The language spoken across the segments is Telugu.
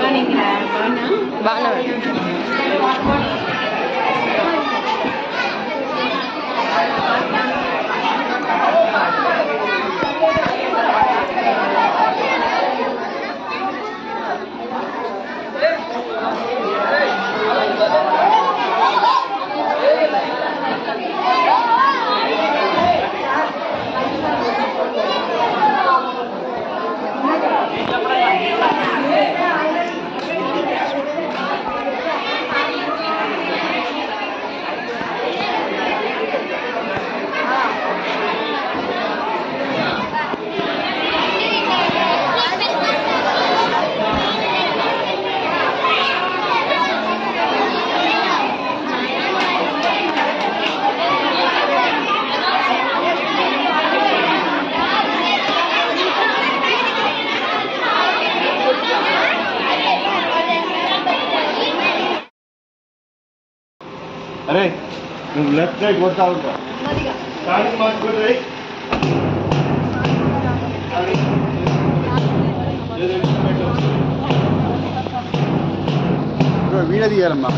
బాగానే అరే నువ్వు లెఫ్ట్ రైట్ కొడతా ఉంటా కానీ మార్చుకుంటే వీడియో తీయాలమ్మా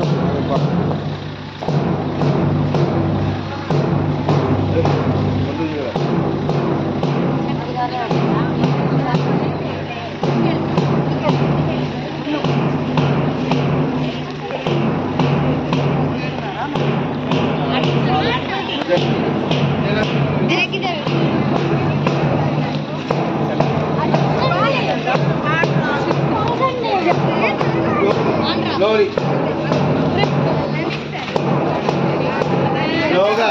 స్లోలీ స్లోగా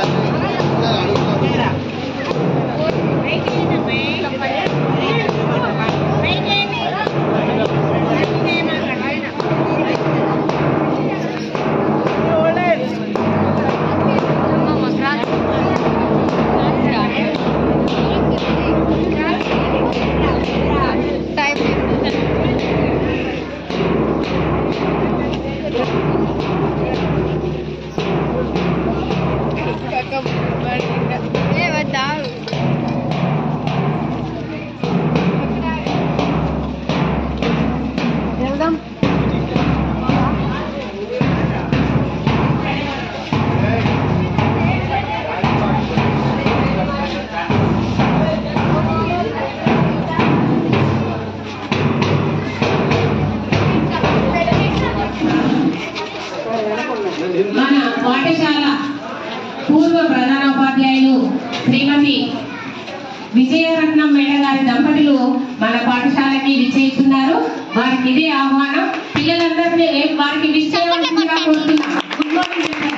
మన పాఠశాల పూర్వ ప్రధానోపాధ్యాయులు శ్రీమతి విజయరత్నం మేడం గారి దంపతులు మన పాఠశాలకి విచ్చేస్తున్నారు వారికి ఇదే ఆహ్వానం పిల్లలందరినీ వారికి విచ్చేయవలసిందిగా కోరుతున్నాం గుడ్ మార్నింగ్ మేడం.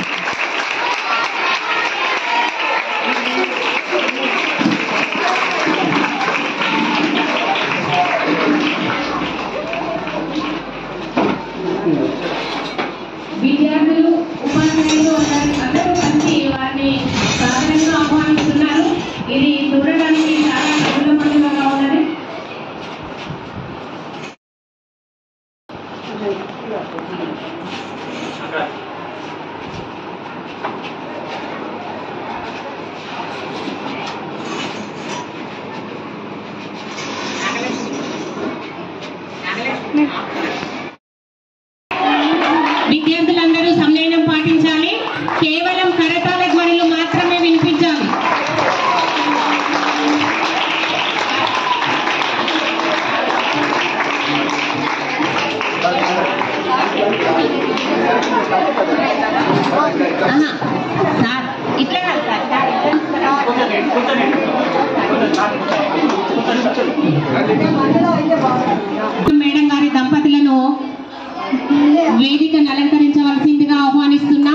విద్యార్థులు ఉపాధ్యాయులు అందరూ అందరూ కలిసి వారిని సాధారణంగా ఆహ్వానిస్తున్నారు ఇది చూడడానికి చాలా కనుల పండుగగా ఉన్నది విద్యార్థులందరూ సంయమనం పాటించాలి కేవలం కరతాళ ధ్వనులు మాత్రమే వినిపించాలి ఆహా, సార్ ఇట్లా కాదు సార్, సార్ ఇట్లా మేడం గారి దంపతులను వేదికను అలంకరించవలసిందిగా ఆహ్వానిస్తున్నాం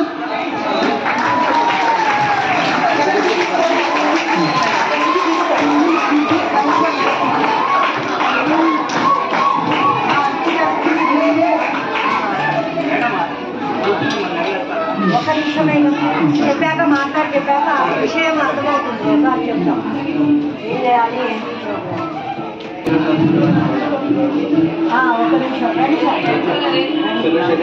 ఒక నిమిషమైన చెప్పాక మాట్లాడి చెప్పాక విషయం అర్థమవుతుంది ఒకసారి చెప్తాం ఏం చేయాలి ఏంటి ప్రోగ్రామ్ ఆ, ఒక నిమిషం రండి సార్.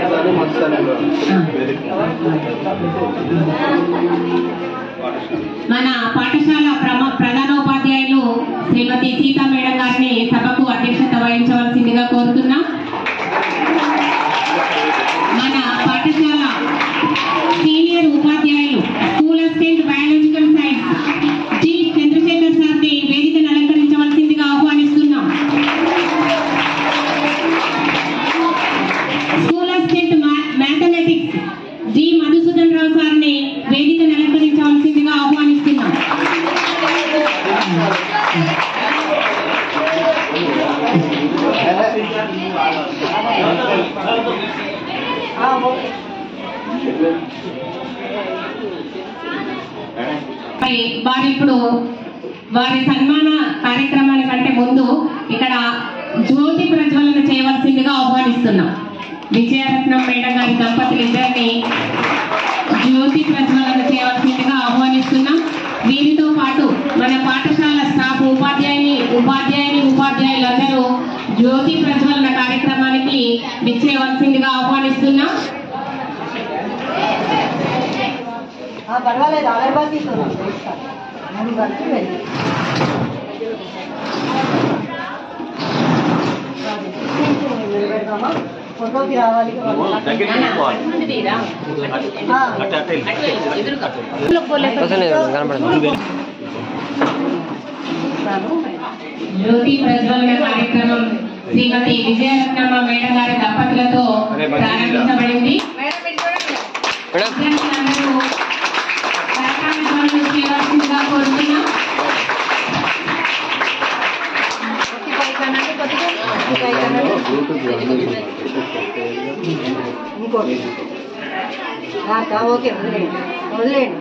మన పాఠశాల ప్రమ ప్రధానోపాధ్యాయులు శ్రీమతి సీతా మేడం గారిని సభకు అధ్యక్షత వహించవలసిందిగా కోరుతున్నాం ఆ, ఓకే మరి వారి ఇప్పుడు వారి సన్మాన కార్యక్రమానికంటే ముందు ఇక్కడ జ్యోతి ప్రజ్వలన చేయవలసిందిగా ఆహ్వానిస్తున్నాం విజయరత్నం మేడం గారి దంపతులు ఇద్దరిని జ్యోతి ప్రజ్వలన చేయవలసిందిగా ఆహ్వానిస్తున్నాం వీరితో పాటు మన పాఠశాల స్టాఫ్ ఉపాధ్యాయుని ఉపాధ్యాయుని ఉపాధ్యాయులందరూ జ్యోతి ప్రజ్వలన కార్యక్రమానికి విచ్చేయవలసిందిగా ఆహ్వానిస్తున్నాం ఆ, పర్వాలేదు అగరబత్తితో మూడు ఖర్చు వెళ్ళి పెడదామా ఫోటోకి రావాలి ఆ, ఇస్తాను. జ్యోతి ప్రజ్వలన కార్యక్రమం శ్రీమతి విజయరత్నమ్మ మేడం గారి దంపతులతో ప్రారంభించబడింది విద్యార్థులందరూ కరతాళ ధ్వనులు చేయవలసిందిగా కోరుతున్నాం కొద్ది పైకనండి, కొద్దిగా. కొద్ది పైకనండి. ఇంకోటి రాక ఓకే వదిలేయండి వదిలేయండి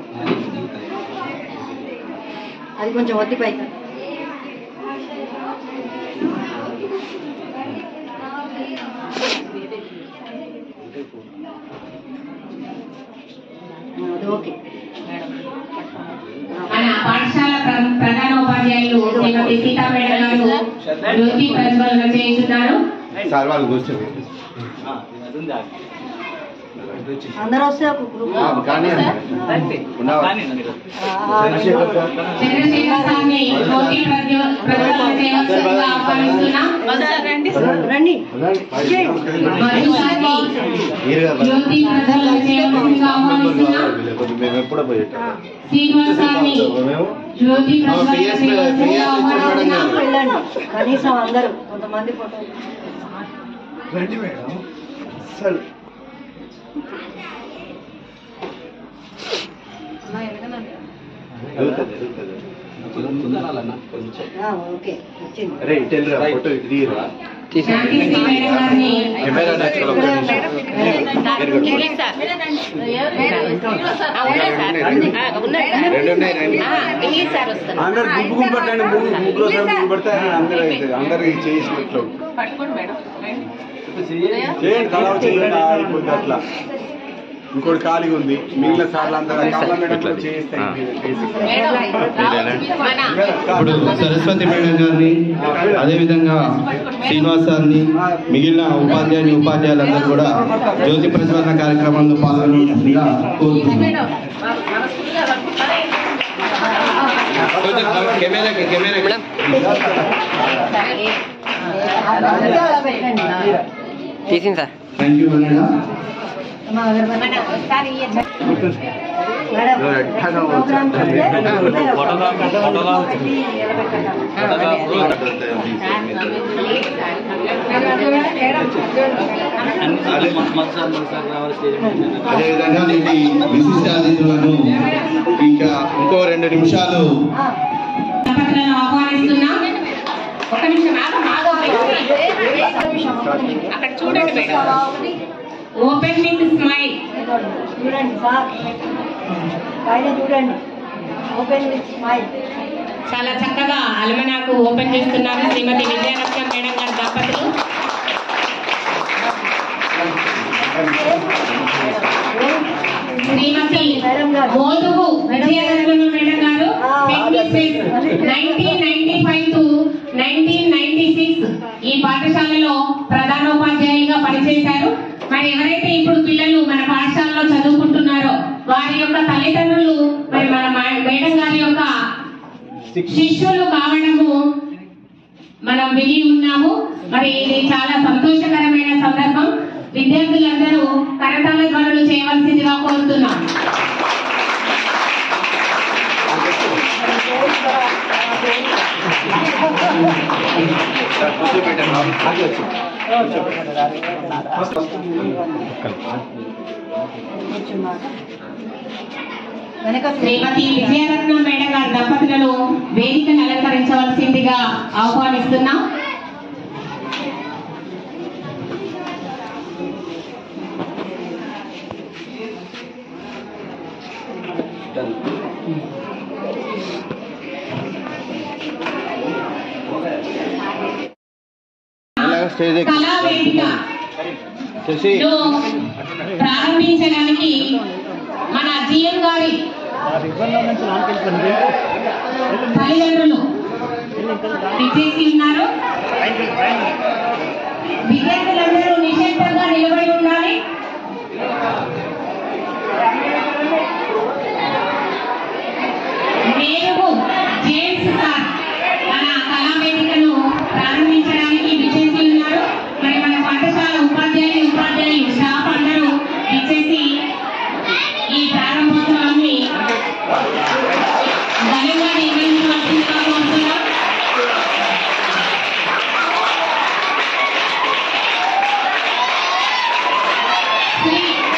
అది కొంచెం వద్ది పైకి అది ఓకే మన పాఠశాల ప్ర- ప్రధానోపాధ్యాయులు శ్రీమతి సీతా మేడం గారు జ్యోతి ప్రజ్వలన చేస్తున్నారు సార్ వాళ్ళు కూర్చోండి అందరూ వస్తే ఒక గ్రూప్ ఆ, కానీ ఉన్నావా? చంద్రశేఖర్ సార్. చంద్రశేఖర్ సార్ని జ్యోతి ప్రజ్వ- ప్రజ్వలన చేయవలసిందిగా ఆహ్వానిస్తున్నాం రండి మధు సార్ని మీరు కదా. జ్యోతి ప్రజ్వలన చేయవలసిందిగా ఆహ్వానిస్తున్నాం లేకపోతే మేము ఎప్పుడో పోయేటాం. శ్రీనివాస్ సార్ని మేము జ్యోతి ప్రజ్వలన PS చేయవలసిందిగా PS మేడం ఆహ్వానిస్తున్నాం గారు. వెళ్ళండి కనీసం అందరూ కొంతమంది ఫోటో రండి మేడం సార్ వెళ్తుంది, వెళ్తుంది. ఆ, ఓకే వచ్చింది అరే ఇటు వెళ్ళిరా ఫోటో ఇటు తీయరా శాంతి శ్రీ మేడం గారిని కెమెరా నేర్చుకోవాలి ఒక్క నిమిషం. మీరు కూడా. రెండు ఉన్నాయి రండి అందరు గుంపు గుంపు పట్టండి ముగ్గురు ముగ్గురు ఒకసారి ముగ్గురు పడితే అందరూ అవుతుంది అందరికి చేసినట్లు చేయండి తలా చేయండి అయిపోద్ది అట్లా ఇంకోటి ఖాళీగా ఉంది మిగిలిన సార్లు అందరూ కమల మేడం కూడా చేయిస్తే అయిపోయింది. ఇప్పుడు సరస్వతి మేడం గారిని అదేవిధంగా శ్రీనివాస్ సార్ని మిగిలిన ఉపాధ్యాయుని ఉపాధ్యాయులందరూ కూడా జ్యోతి ప్రజ్వలన కార్యక్రమంలో పాల్గొనగా కోరుతున్నాను కెమెరాకి కెమెరా అలా పెట్టండి తీసింది సార్ థ్యాంక్ యూ మేడం అమ్మా, అగరబత్తి. మేడం, నువ్వు ఎట్లా ప్రోగ్రామ్ చేస్తే ఫోటోగ్రాఫ్ ఫోటోగ్రాఫ్ పెట్టి నిలబెట్టండి. అదేవిధంగా నేటి విశిష్ట అతిథులను ఇంకా ఇంకో రెండు నిమిషాలు ఆ, దంపతులను ఆహ్వానిస్తున్నాం ఒక్క నిమిషం ఆగం, ఆగం. అక్కడ చూడండి మేడం ఓపెన్ విత్ స్మైల్ చూడండి సార్ పైన చూడండి ఓపెన్ విత్ స్మైల్ చాలా చక్కగా అలమనాకు ఓపెన్ చేస్తున్నారు శ్రీమతి విజయరత్నం మేడం గారి దంపతులు శ్రీమతి మోదుగు విజయరత్నం మేడం గారు nineteen ninety five to nineteen ninety six ఈ పాఠశాలలో ప్రధానోపాధ్యాయులుగా పనిచేశారు మరి ఎవరైతే ఇప్పుడు పిల్లలు మన పాఠశాలలో చదువుకుంటున్నారో వారి యొక్క తల్లిదండ్రులు మరి మన మా- మేడం గారి యొక్క శిష్యులు కావడము మనం విని ఉన్నాము మరి ఇది చాలా సంతోషకరమైన సందర్భం విద్యార్థులందరూ కరతాళ ధ్వనులు చేయవలసిందిగా కోరుతున్నాం సార్ కూర్చోబెట్టండి ఆగి వచ్చి వెనక శ్రీమతి విజయరత్నం మేడం గారి దంపతులను వేదికను అలంకరించవలసిందిగా ఆహ్వానిస్తున్నాం స్టేజ్ కళా వేదిక శశి లో ప్రారంభించడానికి మన జిఎం గారి తల్లిదండ్రులు విచ్చేసి ఉన్నారు విద్యార్థులందరూ నిశ్శబ్దంగా నిలబడి ఉండాలి మేలుగు జేమ్స్ సార్ మన కళావేదికను ప్రారంభించడానికి విచ్చేసి ఉన్నారు మరి మన పాఠశాల ఉపాధ్యాయులు ఉపాధ్యాయులు స్టాఫ్ అందరూ విచ్చేసి ఈ ప్రారంభోత్సవాన్ని ఘనంగా నిర్వహించవలసిందిగా కోరుతున్నాం శ్రీ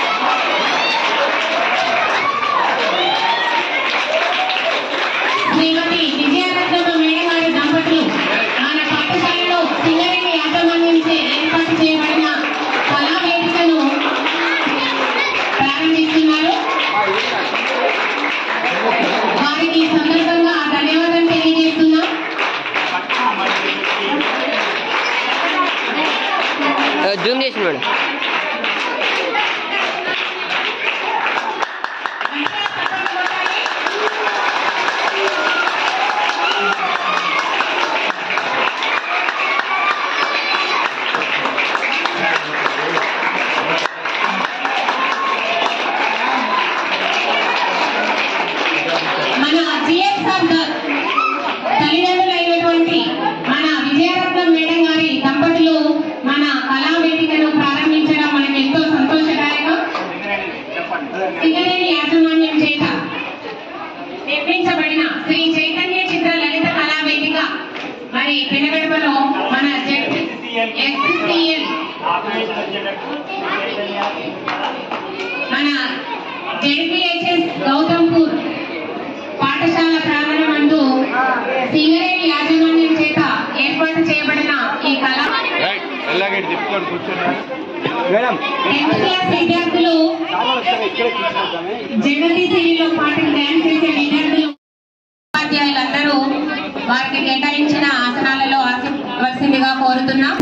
శ్రీమతి విజయరత్నమ్మ మేడం గారి దంపతులు మన పాఠశాలలో సింగరేణి యాజమాన్యంచే ఏర్పాటు చేయబడిన కళా వేదికను ప్రారంభిస్తున్నారు వారికి ఈ సందర్భంగా ధన్యవాదాలు తెలియజేస్తున్నాం జూమ్ చేసి మేడం మన జిఎస్ఆర్ తల్లిదండ్రులైనటువంటి మన విజయరత్నం మేడం గారి దంపతులు మన కళా వేదికను ప్రారంభించడం మనకి ఎంతో సంతోషదాయకం సింగరేణి యాజమాన్యం చేత నిర్మించబడిన శ్రీ చైతన్య చిత్ర లలిత కళా వేదిక మరి పెనగడపలో మన ఎస్సిఎల్ మన జెడ్పిహెచ్ఎస్ గౌతంపూర్ పాఠశాల ప్రాంగణం అంటూ సింగరేణి యాజమాన్యం చేత ఏర్పాటు చేయబడిన ఈ కళా రైట్ ఎలాగే తిప్పుకొని కూర్చున్నారు మేడం టెన్త్ క్లాస్ విద్యార్థులు జగదీశిలో పాటలు డ్యాన్స్ చేసే విద్యార్థులు ఉపాధ్యాయులందరూ వారికి కేటాయించిన ఆసనాలలో ఆశివలసిందిగా కోరుతున్నాం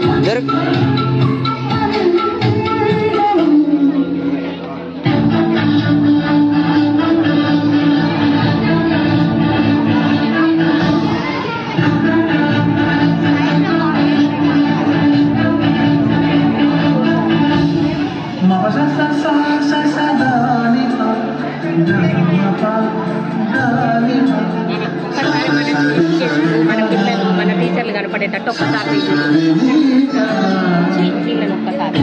జరుగు అటు ఒక్కసారి వీళ్ళని ఒక్కసారి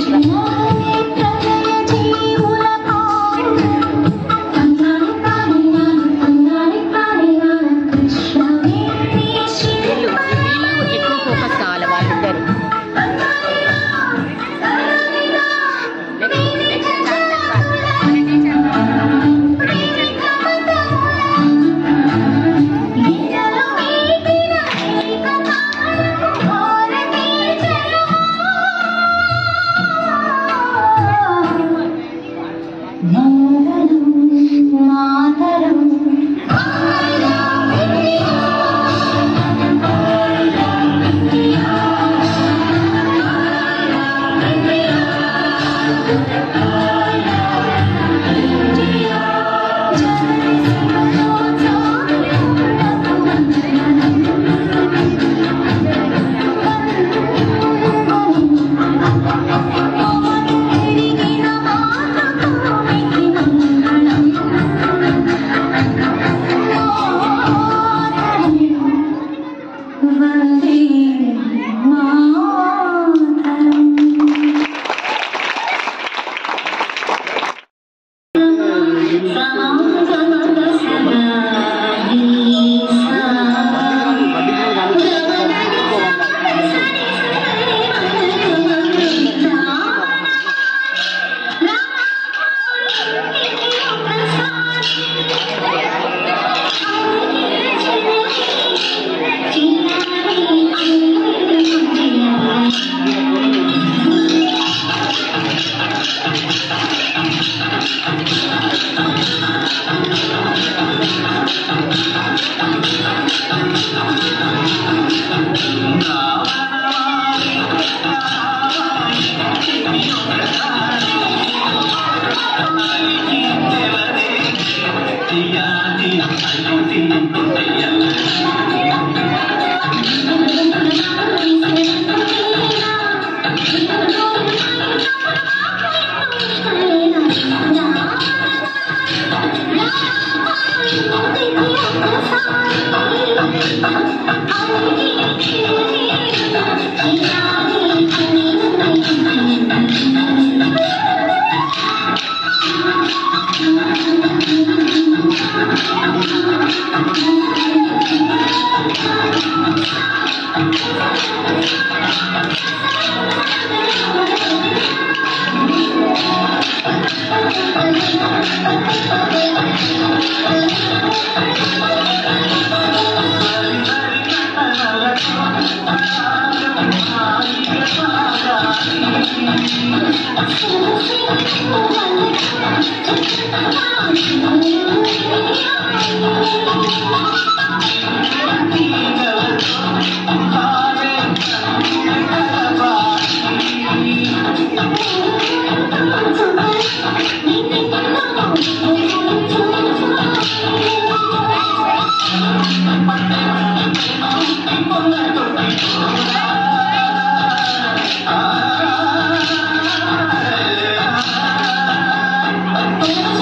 వీళ్ళు వీళ్ళు ఎక్కువ ఫోకస్ కావాలి వాళ్ళిద్దరు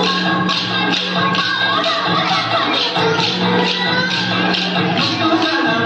Thank you.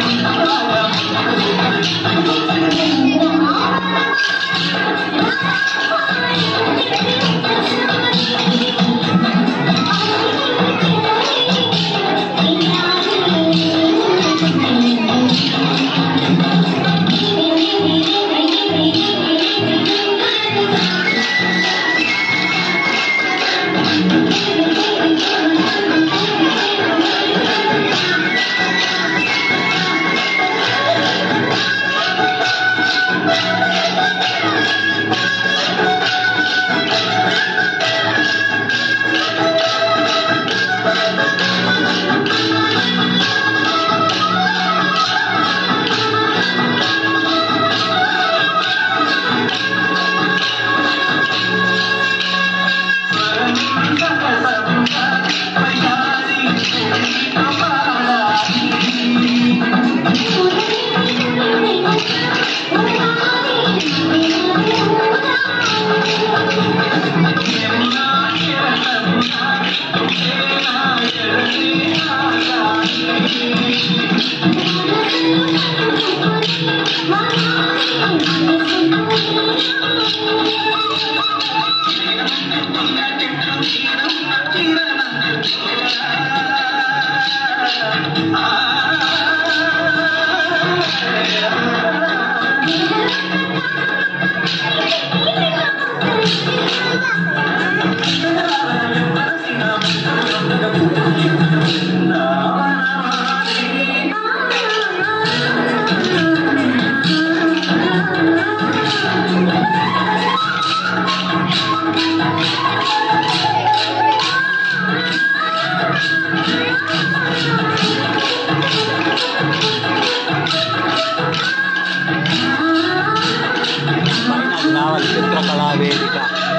రావాలి చిత్రకళా వేదిక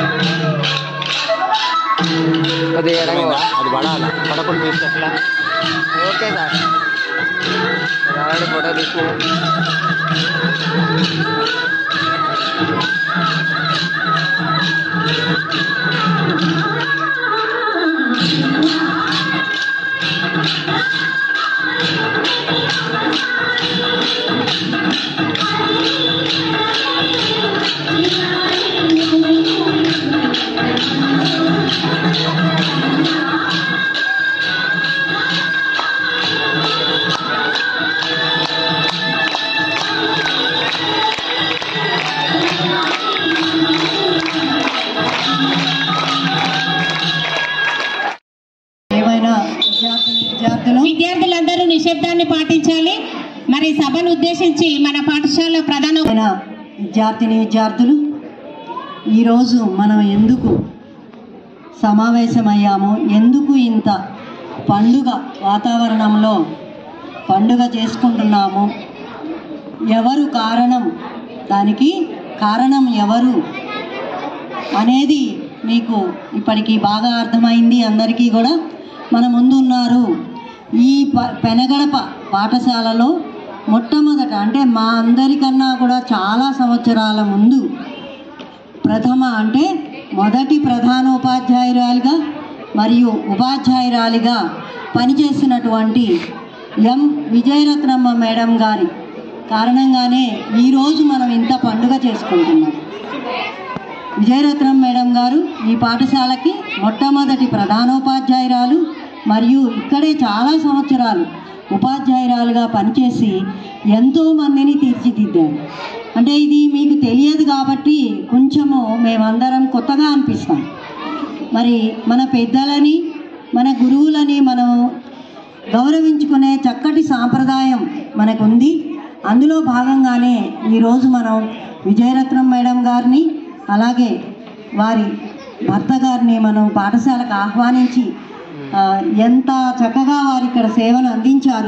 అది ఎడమ అది పడాలా పడకుండా తీస్తే ఎట్లా ఓకే సార్ ఆల్రెడీ ఫోటో తీసుకున్నాం ఏమైనా విద్యార్థులు విద్యార్థులు విద్యార్థులందరూ నిశ్శబ్దాన్ని పాటించాలి మరి సభను ఉద్దేశించి మన పాఠశాల ప్రధాన అయిన విద్యార్థిని విద్యార్థులు ఈరోజు మనం ఎందుకు సమావేశమయ్యాము ఎందుకు ఇంత పండుగ వాతావరణంలో పండుగ చేసుకుంటున్నాము ఎవరు కారణం దానికి కారణం ఎవరు అనేది మీకు ఇప్పటికీ బాగా అర్థమైంది అందరికీ కూడా మన ముందు ఉన్నారు ఈ ప పెనగడప పాఠశాలలో మొట్టమొదట అంటే మా అందరికన్నా కూడా చాలా సంవత్సరాల ముందు ప్రథమ అంటే మొదటి ప్రధానోపాధ్యాయురాలిగా మరియు ఉపాధ్యాయురాలిగా పనిచేసినటువంటి ఎం విజయరత్నమ్మ మేడం గారి కారణంగానే ఈరోజు మనం ఇంత పండుగ చేసుకుంటున్నాం విజయరత్నం మేడం గారు ఈ పాఠశాలకి మొట్టమొదటి ప్రధానోపాధ్యాయురాలు మరియు ఇక్కడే చాలా సంవత్సరాలు ఉపాధ్యాయురాలుగా పనిచేసి ఎంతో మందిని తీర్చిదిద్దారు అంటే ఇది మీకు తెలియదు కాబట్టి కొంచెము మేమందరం కొత్తగా అనిపిస్తాం మరి మన పెద్దలని మన గురువులని మనం గౌరవించుకునే చక్కటి సాంప్రదాయం మనకుంది అందులో భాగంగానే ఈరోజు మనం విజయరత్నం మేడం గారిని అలాగే వారి భర్త గారిని మనం పాఠశాలకు ఆహ్వానించి ఆ, ఎంత చక్కగా వారు ఇక్కడ సేవలు అందించారు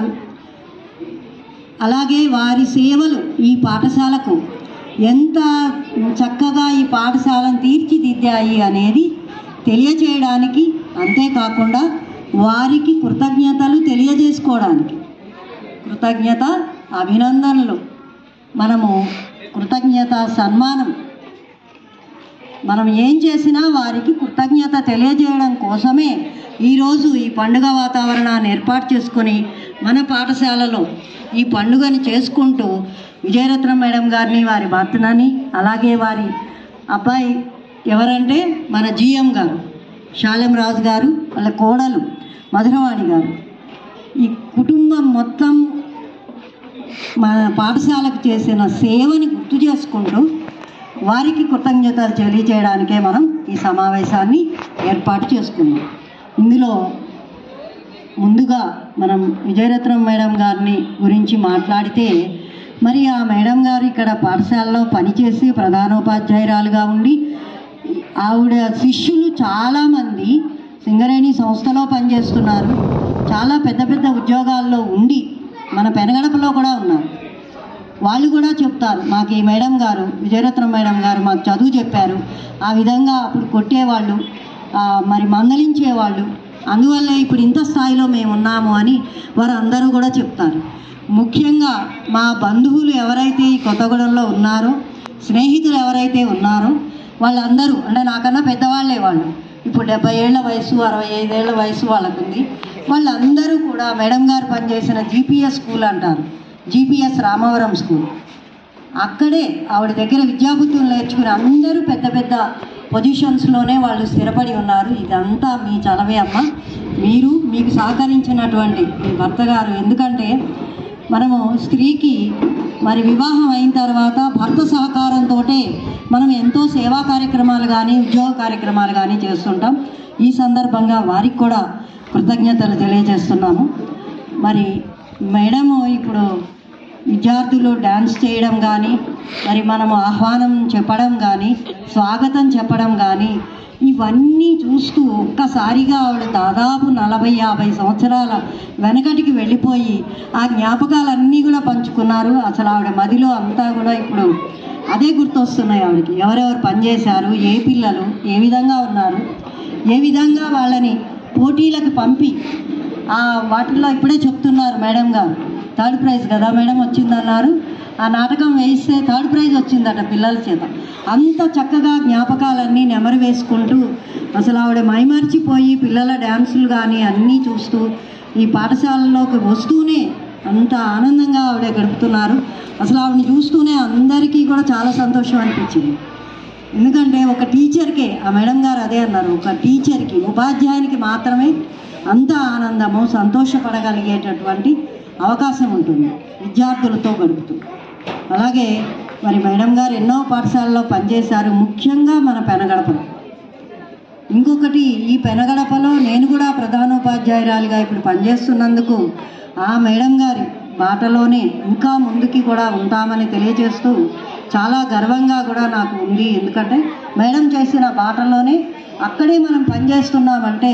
అలాగే వారి సేవలు ఈ పాఠశాలకు ఎంత చక్కగా ఈ పాఠశాలను తీర్చిదిద్దాయి అనేది తెలియచేయడానికి అంతేకాకుండా వారికి కృతజ్ఞతలు తెలియజేసుకోవడానికి కృతజ్ఞత అభినందనలు మనము కృతజ్ఞత సన్మానం మనం ఏం చేసినా వారికి కృతజ్ఞత తెలియజేయడం కోసమే ఈరోజు ఈ పండుగ వాతావరణాన్ని ఏర్పాటు చేసుకొని మన పాఠశాలలో ఈ పండుగని చేసుకుంటూ విజయరత్నం మేడం గారిని వారి భర్తనని అలాగే వారి అబ్బాయి ఎవరంటే మన జిఎం గారు శాలెం రాజు గారు వాళ్ళ కోడలు మధురవాణి గారు ఈ కుటుంబం మొత్తం మన పాఠశాలకు చేసిన సేవని గుర్తు చేసుకుంటూ వారికి కృతజ్ఞతలు తెలియజేయడానికే మనం ఈ సమావేశాన్ని ఏర్పాటు చేసుకున్నాం ఇందులో ముందుగా మనం విజయరత్నం మేడం గారిని గురించి మాట్లాడితే మరి ఆ మేడం గారు ఇక్కడ పాఠశాలలో పనిచేసి ప్రధానోపాధ్యాయురాలుగా ఉండి ఆవిడ శిష్యులు చాలామంది సింగరేణి సంస్థలో పనిచేస్తున్నారు చాలా పెద్ద పెద్ద ఉద్యోగాల్లో ఉండి మన పెనగడపలో కూడా ఉన్నారు వాళ్ళు కూడా చెప్తారు మాకు ఈ మేడం గారు విజయరత్నం మేడం గారు మాకు చదువు చెప్పారు ఆ విధంగా అప్పుడు కొట్టేవాళ్ళు ఆ, మరి మందలించేవాళ్ళు అందువల్ల ఇప్పుడు ఇంత స్థాయిలో మేము ఉన్నాము అని వారు అందరూ కూడా చెప్తారు ముఖ్యంగా మా బంధువులు ఎవరైతే ఈ కొత్తగూడెంలో ఉన్నారో స్నేహితులు ఎవరైతే ఉన్నారో వాళ్ళందరూ అంటే నాకన్నా పెద్దవాళ్ళే వాళ్ళు ఇప్పుడు డెబ్బై ఏళ్ళ వయసు అరవై ఐదేళ్ల వయసు వాళ్ళకుంది వాళ్ళందరూ కూడా మేడం గారు పనిచేసిన జీపీఎస్ స్కూల్ అంటారు జీపీఎస్ రామవరం స్కూల్ అక్కడే ఆవిడ దగ్గర విద్యాబుద్ధులు నేర్చుకుని అందరూ పెద్ద పెద్ద పొజిషన్స్లోనే వాళ్ళు స్థిరపడి ఉన్నారు ఇదంతా మీ చలవే అమ్మ మీరు మీకు సహకరించినటువంటి మీ భర్త గారు ఎందుకంటే మనము స్త్రీకి మరి వివాహం అయిన తర్వాత భర్త సహకారంతో మనం ఎంతో సేవా కార్యక్రమాలు కానీ ఉద్యోగ కార్యక్రమాలు కానీ చేస్తుంటాం ఈ సందర్భంగా వారికి కూడా కృతజ్ఞతలు తెలియజేస్తున్నాము మరి మేడము ఇప్పుడు విద్యార్థులు డ్యాన్స్ చేయడం కానీ మరి మనము ఆహ్వానం చెప్పడం కానీ స్వాగతం చెప్పడం కానీ ఇవన్నీ చూస్తూ ఒక్కసారిగా ఆవిడ దాదాపు నలభై యాభై సంవత్సరాల వెనకటికి వెళ్ళిపోయి ఆ జ్ఞాపకాలన్నీ కూడా పంచుకున్నారు అసలు ఆవిడ మదిలో అంతా కూడా ఇప్పుడు అదే గుర్తొస్తున్నాయి ఆవిడకి ఎవరెవరు పనిచేశారు ఏ పిల్లలు ఏ విధంగా ఉన్నారు ఏ విధంగా వాళ్ళని పోటీలకు పంపి ఆ వాటిల్లో ఇప్పుడే చెప్తున్నారు మేడం గారు థర్డ్ ప్రైజ్ కదా మేడం వచ్చిందన్నారు ఆ నాటకం వేయిస్తే థర్డ్ ప్రైజ్ వచ్చిందట పిల్లల చేత అంత చక్కగా జ్ఞాపకాలన్నీ నెమరు వేసుకుంటూ అసలు ఆవిడ మైమర్చిపోయి పిల్లల డ్యాన్సులు కానీ అన్నీ చూస్తూ ఈ పాఠశాలలోకి వస్తూనే అంత ఆనందంగా ఆవిడ గడుపుతున్నారు అసలు ఆవిడని చూస్తూనే అందరికీ కూడా చాలా సంతోషం అనిపించింది ఎందుకంటే ఒక టీచర్కే ఆ మేడం గారు అదే అన్నారు ఒక టీచర్కి ఉపాధ్యాయునికి మాత్రమే అంత ఆనందము సంతోషపడగలిగేటటువంటి అవకాశం ఉంటుంది విద్యార్థులతో గడుపుతూ అలాగే మరి మేడం గారు ఎన్నో పాఠశాలలో పనిచేశారు ముఖ్యంగా మన పెనగడపలో ఇంకొకటి ఈ పెనగడపలో నేను కూడా ప్రధానోపాధ్యాయురాలిగా ఇప్పుడు పనిచేస్తున్నందుకు ఆ మేడం గారి బాటలోనే ఇంకా ముందుకి కూడా ఉంటామని తెలియజేస్తూ చాలా గర్వంగా కూడా నాకు ఉంది ఎందుకంటే మేడం చేసిన బాటలోనే అక్కడే మనం పనిచేస్తున్నామంటే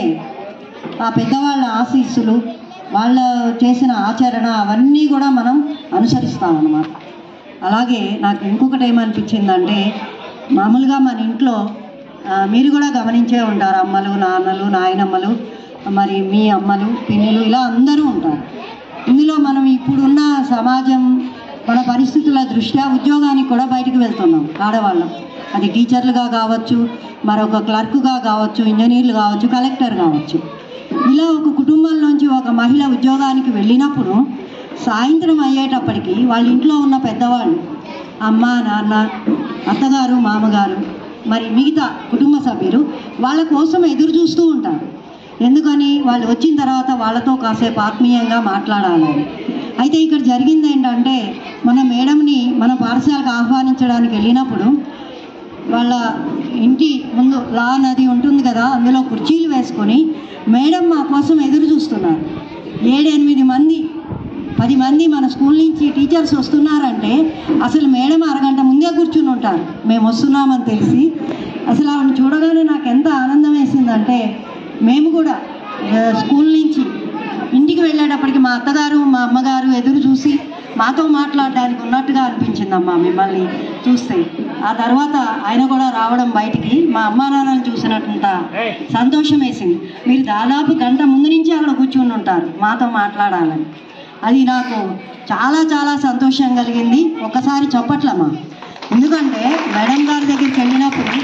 ఆ పెద్దవాళ్ళ ఆశీస్సులు వాళ్ళ చేసిన ఆచరణ అవన్నీ కూడా మనం అనుసరిస్తామన్నమాట అలాగే నాకు ఇంకొకటి ఏమనిపించిందంటే మామూలుగా మన ఇంట్లో ఆ, మీరు కూడా గమనించే ఉంటారు అమ్మలు నాన్నలు నాయనమ్మలు మరి మీ అమ్మలు పిన్నులు ఇలా అందరూ ఉంటారు ఇందులో మనం ఇప్పుడున్న సమాజం మన పరిస్థితుల దృష్ట్యా ఉద్యోగానికి కూడా బయటకు వెళ్తున్నాం ఆడవాళ్ళం అది టీచర్లుగా కావచ్చు మరొక క్లర్క్గా కావచ్చు ఇంజనీర్లు కావచ్చు కలెక్టర్ కావచ్చు ఇలా ఒక కుటుంబం నుంచి ఒక మహిళ ఉద్యోగానికి వెళ్ళినప్పుడు సాయంత్రం అయ్యేటప్పటికి వాళ్ళ ఇంట్లో ఉన్న పెద్దవాళ్ళు అమ్మ నాన్న అత్తగారు మామగారు మరి మిగతా కుటుంబ సభ్యులు వాళ్ళ కోసం ఎదురు చూస్తూ ఉంటారు ఎందుకని వాళ్ళు వచ్చిన తర్వాత వాళ్ళతో కాసేపు ఆత్మీయంగా మాట్లాడాలని అయితే ఇక్కడ జరిగింది ఏంటంటే మన మేడంని మన పాఠశాలకు ఆహ్వానించడానికి వెళ్ళినప్పుడు వాళ్ళ ఇంటి ముందు లా నది ఉంటుంది కదా అందులో కుర్చీలు వేసుకొని మేడం మా కోసం ఎదురు చూస్తున్నారు ఏడెనిమిది మంది పది మంది మన స్కూల్ నుంచి టీచర్స్ వస్తున్నారంటే అసలు మేడం అరగంట ముందే కూర్చుని ఉంటారు మేము వస్తున్నామని తెలిసి అసలు ఆవిడని చూడగానే నాకు ఎంత ఆనందం వేసిందంటే మేము కూడా ఆ, స్కూల్ నుంచి ఇంటికి వెళ్ళేటప్పటికి మా అత్తగారు మా అమ్మగారు ఎదురు చూసి మాతో మాట్లాడడానికి ఉన్నట్టుగా అనిపించిందమ్మా మిమ్మల్ని చూస్తే ఆ తర్వాత ఆయన కూడా రావడం బయటికి మా అమ్మా నాన్నలు చూసినట్టుంట సంతోషం వేసింది మీరు దాదాపు గంట ముందు నుంచి అక్కడ కూర్చుని ఉంటారు మాతో మాట్లాడాలని అది నాకు చాలా చాలా సంతోషం కలిగింది ఒకసారి చెప్పట్లమ్మా ఎందుకంటే మేడం గారి దగ్గరికి వెళ్ళినప్పుడు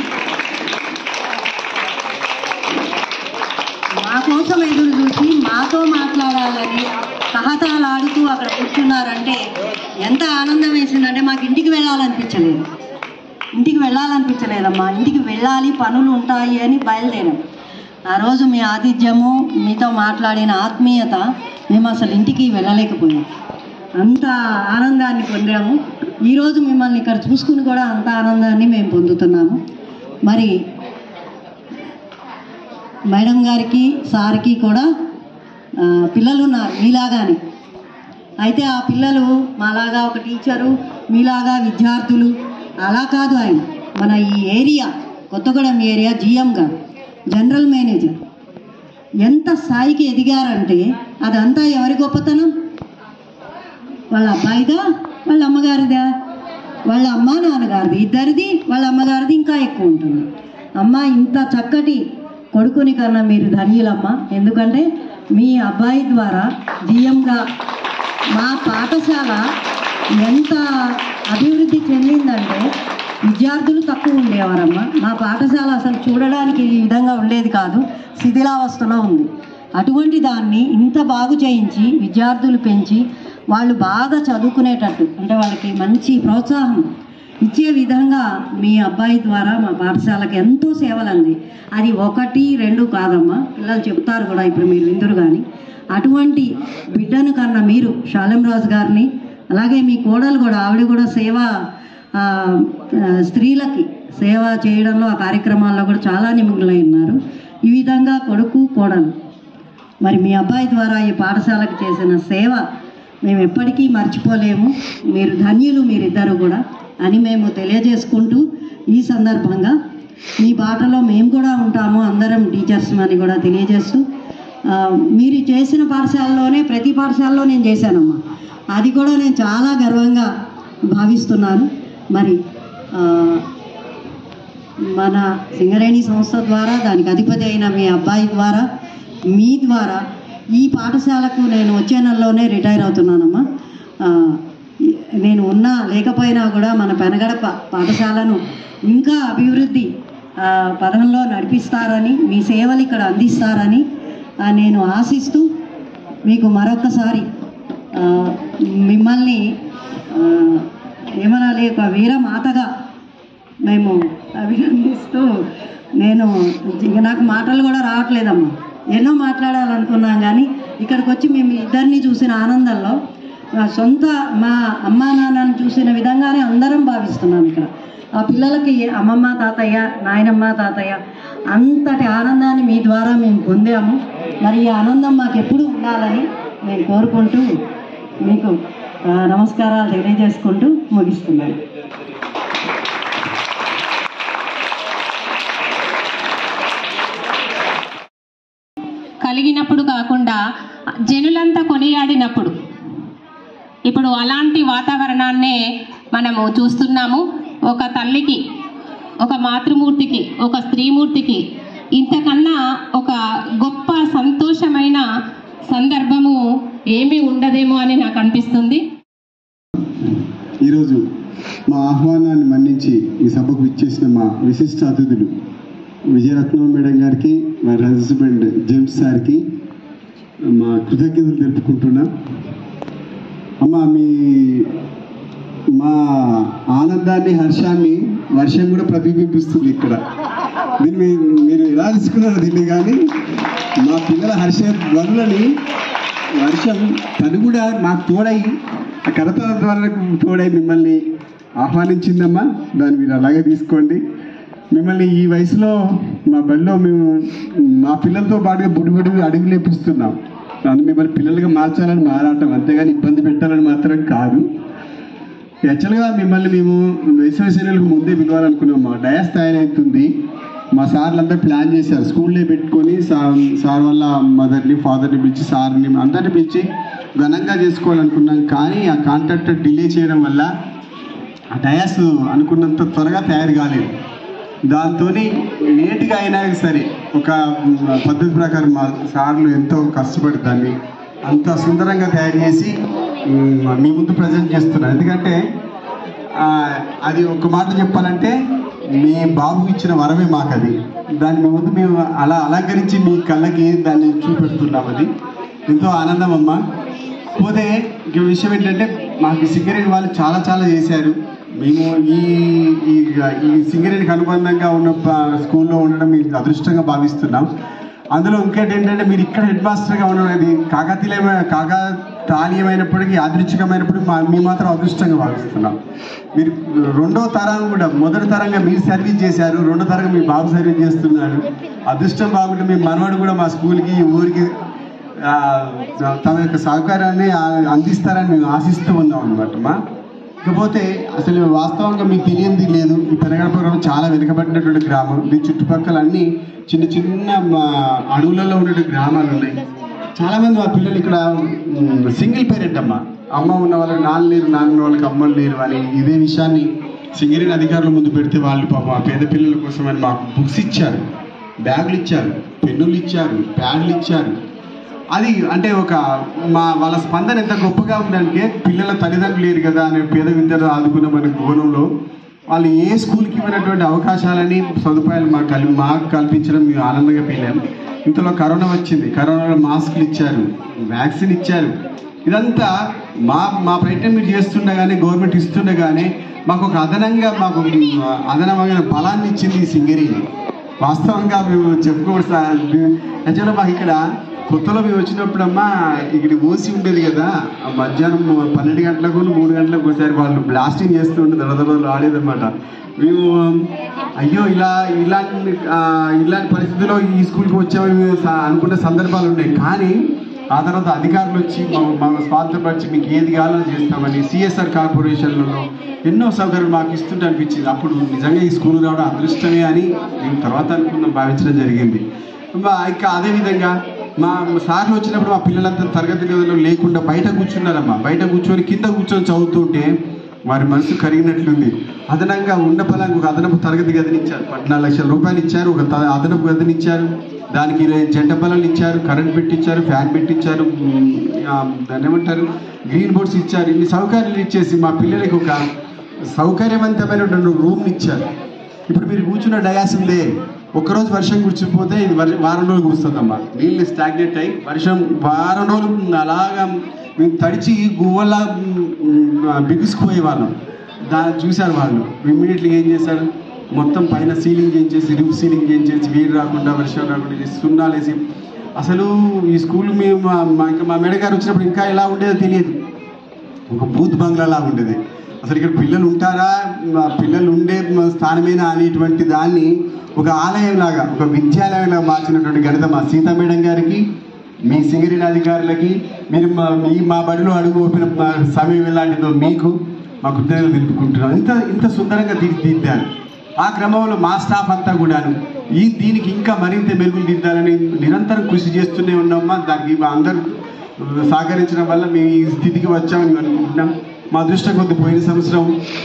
మా కోసం ఎదురు చూసి మాతో మాట్లాడాలని తహతహలాడుతూ అక్కడ కూర్చున్నారంటే ఎంత ఆనందం వేసిందంటే మాకు ఇంటికి వెళ్ళాలనిపించలేదు ఇంటికి వెళ్ళాలనిపించలేదమ్మా ఇంటికి వెళ్ళాలి పనులు ఉంటాయి అని బయలుదేరాం ఆ రోజు మీ ఆతిథ్యము మీతో మాట్లాడిన ఆత్మీయత మేము అసలు ఇంటికి వెళ్ళలేకపోయాం అంత ఆనందాన్ని పొందాము ఈరోజు మిమ్మల్ని ఇక్కడ చూసుకుని కూడా అంత ఆనందాన్ని మేము పొందుతున్నాము మరి మేడం గారికి సార్కి కూడా ఆ, పిల్లలు ఉన్నారు మీలాగానే అయితే ఆ పిల్లలు మాలాగా ఒక టీచరు మీలాగా విద్యార్థులు అలా కాదు ఆయన మన ఈ ఏరియా కొత్తగూడెం ఏరియా జిఎం గారు జనరల్ మేనేజర్ ఎంత స్థాయికి ఎదిగారంటే అదంతా ఎవరి గొప్పతనం వాళ్ళ అబ్బాయిదా వాళ్ళ అమ్మగారిదా వాళ్ళ అమ్మ నాన్నగారిది ఇద్దరిది వాళ్ళ అమ్మగారిది ఇంకా ఎక్కువ ఉంటుంది అమ్మ ఇంత చక్కటి కొడుకుని కన్నా మీరు ధన్యులమ్మ ఎందుకంటే మీ అబ్బాయి ద్వారా జిఎంగా మా పాఠశాల ఎంత అభివృద్ధి చెందిందంటే విద్యార్థులు తక్కువ ఉండేవారమ్మా మా పాఠశాల అసలు చూడడానికి ఈ విధంగా ఉండేది కాదు శిథిలావస్థలో ఉంది అటువంటి దాన్ని ఇంత బాగు చేయించి విద్యార్థులు పెంచి వాళ్ళు బాగా చదువుకునేటట్టు అంటే వాళ్ళకి మంచి ప్రోత్సాహం ఇచ్చే విధంగా మీ అబ్బాయి ద్వారా మా పాఠశాలకు ఎంతో సేవలు అంది అది ఒకటి రెండు కాదమ్మా పిల్లలు చెప్తారు కూడా ఇప్పుడు మీరు విందురు కానీ అటువంటి బిడ్డను కన్నా మీరు శాలం రాజు గారిని అలాగే మీ కోడలు కూడా ఆవిడ కూడా సేవ ఆ, ఆ, స్త్రీలకి సేవ చేయడంలో ఆ కార్యక్రమాల్లో కూడా చాలా నిమగ్నలై ఉన్నారు ఈ విధంగా కొడుకు కోడలు మరి మీ అబ్బాయి ద్వారా ఈ పాఠశాలకు చేసిన సేవ మేము ఎప్పటికీ మర్చిపోలేము మీరు ధన్యులు మీరిద్దరు కూడా అని మేము తెలియజేసుకుంటూ ఈ సందర్భంగా మీ బాటలో మేము కూడా ఉంటాము అందరం టీచర్స్ అని కూడా తెలియజేస్తూ ఆ, మీరు చేసిన పాఠశాలలోనే ప్రతి పాఠశాలలో నేను చేశానమ్మా అది కూడా నేను చాలా గర్వంగా భావిస్తున్నాను మరి ఆ, మన సింగరేణి సంస్థ ద్వారా దానికి అధిపతి అయిన మీ అబ్బాయి ద్వారా మీ ద్వారా ఈ పాఠశాలకు నేను వచ్చే నెలలోనే రిటైర్ అవుతున్నానమ్మా ఆ, నేను ఉన్నా లేకపోయినా కూడా మన పెనగడ పా- పాఠశాలను ఇంకా అభివృద్ధి ఆ, పదంలో నడిపిస్తారని మీ సేవలు ఇక్కడ అందిస్తారని ఆ, నేను ఆశిస్తూ మీకు మరొకసారి ఆ, మిమ్మల్ని ఆ, ఏమనాలి ఒక వీరమాతగా మేము అభినందిస్తూ నేను ఇంక నాకు మాటలు కూడా రావట్లేదమ్మా ఎన్నో మాట్లాడాలనుకున్నాం కానీ ఇక్కడికి వచ్చి మేము ఇద్దరిని చూసిన ఆనందంలో మా సొంత మా అమ్మా నాన్నని చూసిన విధంగానే అందరం భావిస్తున్నాం ఇక్కడ ఆ పిల్లలకి అమ్మమ్మ తాతయ్య నాయనమ్మ తాతయ్య అంతటి ఆనందాన్ని మీ ద్వారా మేము పొందాము మరి ఈ ఆనందం మాకు ఎప్పుడు ఉండాలని నేను కోరుకుంటూ మీకు ఆ, నమస్కారాలు తెలియజేసుకుంటూ ముగిస్తున్నాను కలిగినప్పుడు కాకుండా జనులంతా కొనియాడినప్పుడు ఇప్పుడు అలాంటి వాతావరణాన్నే మనము చూస్తున్నాము ఒక తల్లికి ఒక మాతృమూర్తికి ఒక స్త్రీమూర్తికి ఇంతకన్నా ఒక గొప్ప సంతోషమైన సందర్భము ఏమీ ఉండదేమో అని నాకు అనిపిస్తుంది ఈరోజు మా ఆహ్వానాన్ని మన్నించి ఈ సభకు ఇచ్చేసిన మా విశిష్ట అతిథులు విజయరత్నం మేడం గారికి మా హస్బెండ్ జేమ్స్ సార్కి మా కృతజ్ఞతలు తెలుపుకుంటున్నా అమ్మ మీ మా ఆనందాన్ని హర్షాన్ని వర్షం కూడా ప్రతిబింబిస్తుంది ఇక్కడ దీన్ని మీ- మీరు ఎలా తీసుకున్నారో దీన్ని కానీ మా పిల్లల హర్ష ధ్వనులని వర్షం తను కూడా మాకు తోడై ఆ కరతాల ద్వారా తోడై మిమ్మల్ని ఆహ్వానించిందమ్మా దాన్ని మీరు అలాగే తీసుకోండి మిమ్మల్ని ఈ వయసులో మా బడిలో మేము మా పిల్లలతో పాటుగా బుడి బుడి అడుగు లేపిస్తున్నాం నన్ను మిమ్మల్ని పిల్లలుగా మార్చాలని మారాటం అంతేగాని ఇబ్బంది పెట్టాలని మాత్రం కాదు యాక్చువల్గా మిమ్మల్ని మేము వేసవి సెలవులకు ముందే పిలవాలనుకున్నాం మా డయాస్ తయారవుతుంది మా సార్లు అందరూ ప్లాన్ చేశారు స్కూల్లో పెట్టుకొని సార్ సార్ వాళ్ళ మదర్ని ఫాదర్ని పిలిచి సార్ని అందరిని పిలిచి ఘనంగా చేసుకోవాలనుకున్నాం కానీ ఆ కాంట్రాక్టర్ డిలే చేయడం వల్ల ఆ డయాస్ అనుకున్నంత త్వరగా తయారు కాలేదు దాంతో లేట్గా అయినా సరే ఒక పద్ధతి ప్రకారం మా సార్లు ఎంతో కష్టపడి దాన్ని అంత సుందరంగా తయారు చేసి ఉమ్, మీ ముందు ప్రజెంట్ చేస్తున్నారు ఎందుకంటే ఆ, అది ఒక మాట చెప్పాలంటే మీ బాబు ఇచ్చిన వరమే మాకు అది దాన్ని మీ ముందు మేము అలా అలంకరించి మీ కళ్ళకి దాన్ని చూపెడుతున్నాం అది ఎంతో ఆనందం అమ్మా పోతే ఇంక విషయం ఏంటంటే మాకు సింగరేణి వాళ్ళు చాలా చాలా చేశారు మేము ఈ ఈ ఈ సింగరేణికి అనుబంధంగా ఉన్న ప- స్కూల్లో ఉండడం మేము అదృష్టంగా భావిస్తున్నాం అందులో ఇంకోటి ఏంటంటే మీరు ఇక్కడ హెడ్ మాస్టర్గా ఉండడం అనేది కాకతీయమైన కాకతాళీయమైనప్పటికీ యాదృచ్ఛికమైనప్పటికీ మా మీ మాత్రం అదృష్టంగా భావిస్తున్నాం మీరు రెండో తరం కూడా మొదటి తరంగా మీరు సర్వీస్ చేశారు రెండో తరంగా మీ బాబు సర్వీస్ చేస్తున్నాడు అదృష్టం బాగుంటే మీ మనవాడు కూడా మా స్కూల్కి ఈ ఊరికి ఆ, తమ యొక్క సహకారాన్ని ఆ, అందిస్తారని మేము ఆశిస్తూ ఉన్నాం అనమాట మా ఇకపోతే అసలు వాస్తవంగా మీకు తెలియంది లేదు ఈ పెరగడపురం చాలా వెనుకబడినటువంటి గ్రామం దీని చుట్టుపక్కల అన్ని చిన్న చిన్న మా అడవులలో ఉన్న గ్రామాలు ఉన్నాయి చాలా మంది మా పిల్లలు ఇక్కడ మ్, సింగిల్ పేరెంట్ అమ్మ అమ్మ ఉన్న వాళ్ళకి నాన్న లేరు నాన్న ఉన్న వాళ్ళకి అమ్మలు లేరు అని ఇదే విషయాన్ని సింగరేణి అధికారుల ముందు పెడితే వాళ్ళు పాపం ఆ పేద పిల్లల కోసం అని మాకు బుక్స్ ఇచ్చారు బ్యాగులు ఇచ్చారు పెన్నులు ఇచ్చారు ప్యాడ్లు ఇచ్చారు అది అంటే ఒక మా వాళ్ళ స్పందన ఎంత గొప్పగా ఉందంటే పిల్లల తల్లిదండ్రులు లేరు కదా అనే పేద విద్యార్థులు ఆదుకున్న మన కోణంలో వాళ్ళు ఏ స్కూల్కి ఇవ్వనటువంటి అవకాశాలని సదుపాయాలు మాకు కల్పి మాకు కల్పించడం మేము ఆనందంగా ఫీల్ ఇంతలో కరోనా వచ్చింది కరోనాలో మాస్కులు ఇచ్చారు వ్యాక్సిన్ ఇచ్చారు ఇదంతా మా మా ప్రయత్నం మీరు చేస్తుండగానే గవర్నమెంట్ ఇస్తుండగానే మాకు ఒక అదనంగా మాకు ఆ, అదనమైన బలాన్ని ఇచ్చింది ఈ సింగరేణి వాస్తవంగా మేము చెప్పుకోవచ్చు యాక్చువల్గా మాకు ఇక్కడ కొత్తలో మేము వచ్చినప్పుడమ్మా ఇక్కడ ఓసి ఉండేది కదా ఆ మధ్యాహ్నం పన్నెండు గంటలకు మూడు గంటలకు ఒకసారి వాళ్ళు బ్లాస్టింగ్ చేస్తూ ఉంటే దొరదొరలు ఆడేదన్నమాట మేము అయ్యో ఇలా ఇలాంటి ఆ, ఇలాంటి పరిస్థితుల్లో ఈ స్కూల్కి వచ్చామని మేము స- అనుకునే సందర్భాలు ఉన్నాయి కానీ ఆ తర్వాత అధికారులు వచ్చి మా- మా స్వార్థపరిచి మీకు ఏది కావాలో చేస్తామని సిఎస్ఆర్ కార్పొరేషన్లలో ఎన్నో సౌకర్యాలు మాకు ఇస్తుంటే అనిపించింది అప్పుడు నిజంగా ఈ స్కూల్ రావడం అదృష్టమే అని మేము తర్వాత అనుకున్నాం భావించడం జరిగింది మా ఇంకా అదేవిధంగా మా సార్లు వచ్చినప్పుడు మా పిల్లలంతా తరగతి గదిలో లేకుండా బయట కూర్చున్నారమ్మా బయట కూర్చొని కింద కూర్చొని చదువుతుంటే వారి మనసు కరిగినట్లుంది అదనంగా ఉన్న పలానికి ఒక అదనపు తరగతి గదిని ఇచ్చారు పద్నాలుగు లక్షల రూపాయలు ఇచ్చారు ఒక త- అదనపు గదిని ఇచ్చారు దానికి ఇరవై జంట బలాలు ఇచ్చారు కరెంట్ పెట్టించారు ఫ్యాన్ పెట్టించారు ఉమ్, ఆ, దాన్ని ఏమంటారు గ్రీన్ బోర్డ్స్ ఇచ్చారు ఇన్ని సౌకర్యాలు ఇచ్చేసి మా పిల్లలకి ఒక సౌకర్యవంతమైనటువంటి రూమ్ని ఇచ్చారు ఇప్పుడు మీరు కూర్చున్న డయాస్ ఉందే ఒక్కరోజు వర్షం కూర్చుపోతే ఇది వర్- వారం రోజులు కూర్చుందమ్మా నీళ్ళు స్టాగ్నెట్ అయ్యి వర్షం వారం రోజులు అలాగా మేము తడిచి గువ్వలా బిగుసుకుపోయే వాళ్ళం దాన్ని చూశారు వాళ్ళు ఇమ్మీడియట్లీ ఏం చేశారు మొత్తం పైన సీలింగ్ ఏం చేసి రూఫ్ సీలింగ్ ఏం చేసి వేడి రాకుండా వర్షం రాకుండా చేసి సున్నాలు వేసి అసలు ఈ స్కూల్ మేము మా మా- ఇంకా మా మేడ గారు వచ్చినప్పుడు ఇంకా ఎలా ఉండేదో తెలియదు ఒక బూత్ బంగ్లాలా ఉండేది అసలు ఇక్కడ పిల్లలు ఉంటారా మా పిల్లలు ఉండే స్థానమేనా అనేటువంటి దాన్ని ఒక ఆలయంలాగా ఒక విద్యాలయంలాగా మార్చినటువంటి ఘనత మా సీతా మేడం గారికి మీ సింగరేణి అధికారులకి మీరు మా మీ మా బడిలో అడుగు ఓపిన మా సమయం ఎలాంటిదో మీకు మా కృతజ్ఞతలు తెలుపుకుంటున్నాం ఇంత ఇంత సుందరంగా తీర్చిదిద్దాను ఆ క్రమంలో మా స్టాఫ్ అంతా కూడాను ఈ దీనికి ఇంకా మరింత మెరుగులు దిద్దాలని నిరంతరం కృషి చేస్తూనే ఉన్నామా దానికి మా అందరూ సహకరించడం వల్ల మేము ఈ స్థితికి వచ్చామని మేము అనుకుంటున్నాం మా అదృష్టం కొద్ది పోయిన సంవత్సరం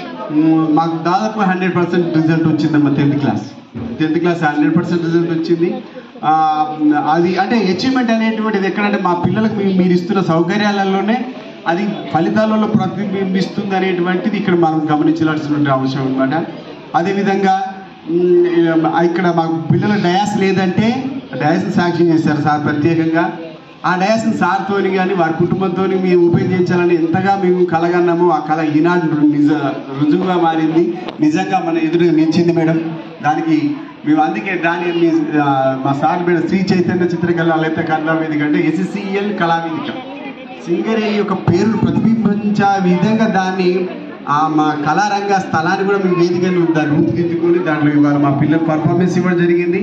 మ్, మాకు దాదాపు హండ్రెడ్ పర్సెంట్ రిజల్ట్ వచ్చిందమ్మా tenth class tenth class hundred percent result వచ్చింది ఆ, అది అంటే అచీవ్మెంట్ అనేటువంటిది ఎక్కడంటే మా పిల్లలకు మీ- మీరు ఇస్తున్న సౌకర్యాలలోనే అది ఫలితాలలో ప్రతిబింబిస్తుంది అనేటువంటిది ఇక్కడ మనం గమనించాల్సినటువంటి అవసరం అనమాట అదేవిధంగా మ్, ఇక్కడ మాకు పిల్లల డయాస్ లేదంటే డయాస్ని శాంక్షన్ చేశారు సార్ ప్రత్యేకంగా ఆ డయాస్ని సార్తోని కానీ వారి కుటుంబంతో మేము ఉపయోగించాలని ఎంతగా మేము కలగన్నామో ఆ కళ ఈనాడు నిజ రుజువుగా మారింది నిజంగా మన ఎదురు నిలిచింది మేడం దానికి మేము అందుకే దాని మీ ఆ, మా సార్ మేడం శ్రీ చైతన్య చిత్రకళ లేకపోతే కళా వేదిక అంటే ఎస్ఎస్సిఎల్ కళావేదిక సింగరేణి యొక్క పేరును ప్రతిబింబించే విధంగా దాన్ని ఆ మా కళారంగ స్థలాన్ని కూడా మేము వేదికను దాన్ని రూపుదిద్దుకొని దాంట్లో ఇవాళ మా పిల్లలు పర్ఫార్మెన్స్ ఇవ్వడం జరిగింది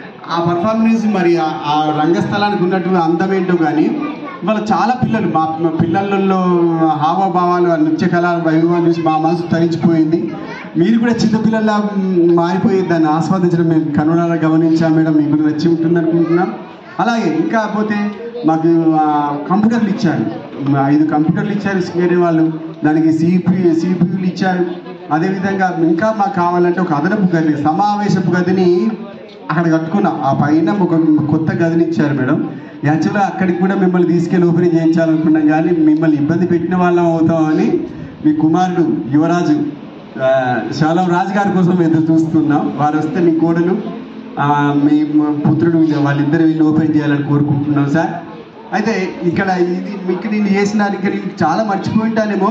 ఆ పర్ఫార్మెన్స్ మరి ఆ- ఆ రంగస్థలానికి ఉన్నటువంటి అందం ఏంటో కానీ ఇవాళ చాలా పిల్లలు మా మా పిల్లలలో హావభావాలు ఆ నృత్య కళా వైభవాన్ని చూసి మా మనసు తరించిపోయింది మీరు కూడా చిన్నపిల్లల మారిపోయి దాన్ని ఆస్వాదించడం మేము కనుగొనాలా గమనించాం మేడం మీకు కూడా నచ్చి ఉంటుంది అనుకుంటున్నాం అలాగే ఇంకా పోతే మాకు ఆ, కంప్యూటర్లు ఇచ్చారు మా ఐదు కంప్యూటర్లు ఇచ్చారు వేరే వాళ్ళు దానికి సిపి సిపియూలు ఇచ్చారు అదేవిధంగా ఇంకా మాకు కావాలంటే ఒక అదనపు గది సమావేశపు గదిని అక్కడ కట్టుకున్నాం ఆ పైన ఒక కొత్త గదిని ఇచ్చారు మేడం యాక్చువల్గా అక్కడికి కూడా మిమ్మల్ని తీసుకెళ్ళి ఓపెనింగ్ చేయించాలనుకున్నాం కానీ మిమ్మల్ని ఇబ్బంది పెట్టిన వాళ్ళం అవుతామని మీ కుమారుడు యువరాజు ఆ, శాలం రాజు గారి కోసం ఎదురు చూస్తున్నాం వారు వస్తే మీ కోడలు ఆ, మీ పుత్రుడు వాళ్ళిద్దరు వీళ్ళు ఓపెన్ చేయాలని కోరుకుంటున్నాం సార్ అయితే ఇక్కడ ఇది మీకు నేను చేసిన ఇక్కడ నేను చాలా మర్చిపోయి ఉంటానేమో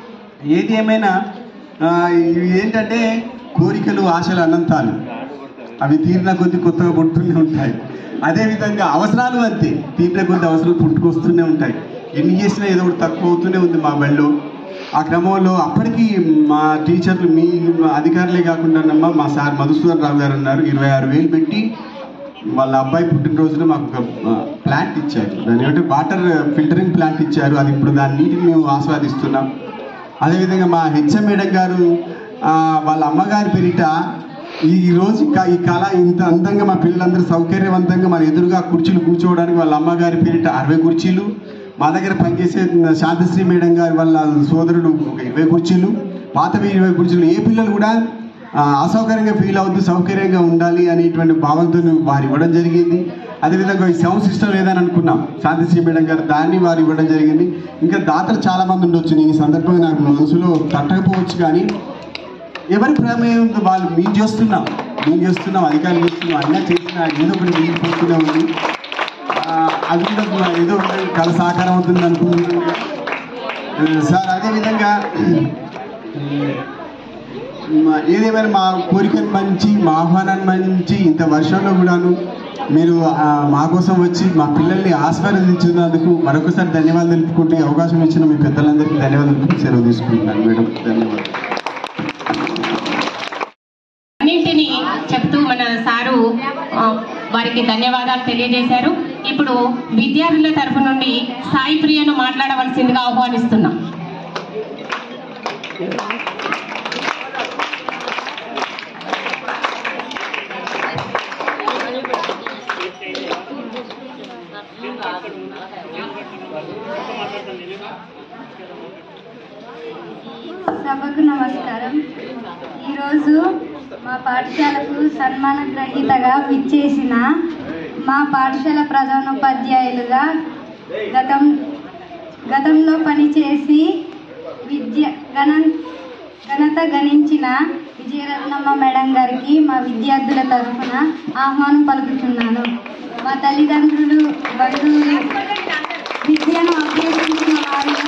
ఏది ఏమైనా ఆ, ఇవి ఏంటంటే కోరికలు ఆశలు అనంతాలు అవి తీరిన కొద్ది కొత్తగా పుట్టుతూనే ఉంటాయి అదేవిధంగా అవసరాలు అంతే తీరిన కొద్ది అవసరాలు పుట్టుకొస్తూనే ఉంటాయి ఎన్ని చేసినా ఏదో ఒకటి తక్కువ అవుతూనే ఉంది మా బడిలో ఆ క్రమంలో అప్పటికి మా టీచర్లు మీ అధికారులే కాకుండా నమ్మ మా సార్ మధుసూదన్ రావు గారు అన్నారు ఇరవై ఆరు వేలు పెట్టి వాళ్ళ అబ్బాయి పుట్టినరోజున మాకు ఒక ప్లాంట్ ఇచ్చారు దాని ఏమంటే వాటర్ ఫిల్టరింగ్ ప్లాంట్ ఇచ్చారు అది ఇప్పుడు దాని నీటిని మేము ఆస్వాదిస్తున్నాం అదేవిధంగా మా హెచ్ఎం మేడం గారు ఆ, వాళ్ళ అమ్మగారి పేరిట ఈ ఈ రోజు క- ఈ కళ ఇంత అందంగా మా పిల్లలందరూ సౌకర్యవంతంగా మన ఎదురుగా కుర్చీలు కూర్చోవడానికి వాళ్ళ అమ్మగారి పేరిట అరవై కుర్చీలు మా దగ్గర పనిచేసే శాంతశ్రీ మేడం గారి వాళ్ళ సోదరుడు ఒక ఇరవై కుర్చీలు పాతవి ఇరవై కుర్చీలు ఏ పిల్లలు కూడా ఆ, అసౌకర్యంగా ఫీల్ అవుతూ సౌకర్యంగా ఉండాలి అనేటువంటి భావంతో వారు ఇవ్వడం జరిగింది అదేవిధంగా ఈ సౌండ్ సిస్టమ్ లేదని అనుకున్నాం శాంతిశ్రీ మేడం గారు దాన్ని వారు ఇవ్వడం జరిగింది ఇంకా దాతలు చాలా మంది ఉండొచ్చు నేను ఈ సందర్భంగా నాకు మనసులో తట్టకపోవచ్చు కానీ ఎవరి ప్రమేయం ఉందో వాళ్ళు మేము చేస్తున్నాం మేము చేస్తున్నాం అధికారులు చేస్తున్నాం అన్నా చేసిన ఏదో ఒకటి మిగిలిపోతూనే ఉంది ఆ, అది కూడా ఏదో ఒకటి కళ సాకారం అవుతుంది అనుకుంటున్నాను సార్ అదేవిధంగా మా- ఏదేమైనా మా కోరికను మంచి మా ఆహ్వానాన్ని మంచి ఇంత వర్షంలో కూడాను మీరు ఆ, మా కోసం వచ్చి మా పిల్లల్ని ఆస్వాదించినందుకు మరొకసారి ధన్యవాదాలు తెలుపుకుంటే అవకాశం ఇచ్చిన మీ పెద్దలందరికీ ధన్యవాదాలు తెలుపుకుంటూ సెలవు తీసుకుంటున్నాను మేడం ధన్యవాదాలు అన్నింటినీ చెప్తూ మన సారు ఆ, వారికి ధన్యవాదాలు తెలియజేశారు ఇప్పుడు విద్యార్థుల తరపు నుండి సాయి ప్రియను మాట్లాడవలసిందిగా ఆహ్వానిస్తున్నాం సభకు నమస్కారం ఈరోజు మా పాఠశాలకు సన్మాన గ్రహీతగా విచ్చేసిన మా పాఠశాల ప్రధానోపాధ్యాయులుగా గతం గతంలో పనిచేసి విద్య గణ ఘనత గణించిన విజయరత్నమ్మ మేడం గారికి మా విద్యార్థుల తరఫున ఆహ్వానం పలుకుతున్నాను మా తల్లిదండ్రులు బంధువులు విద్యను అభ్యసించిన వారిలో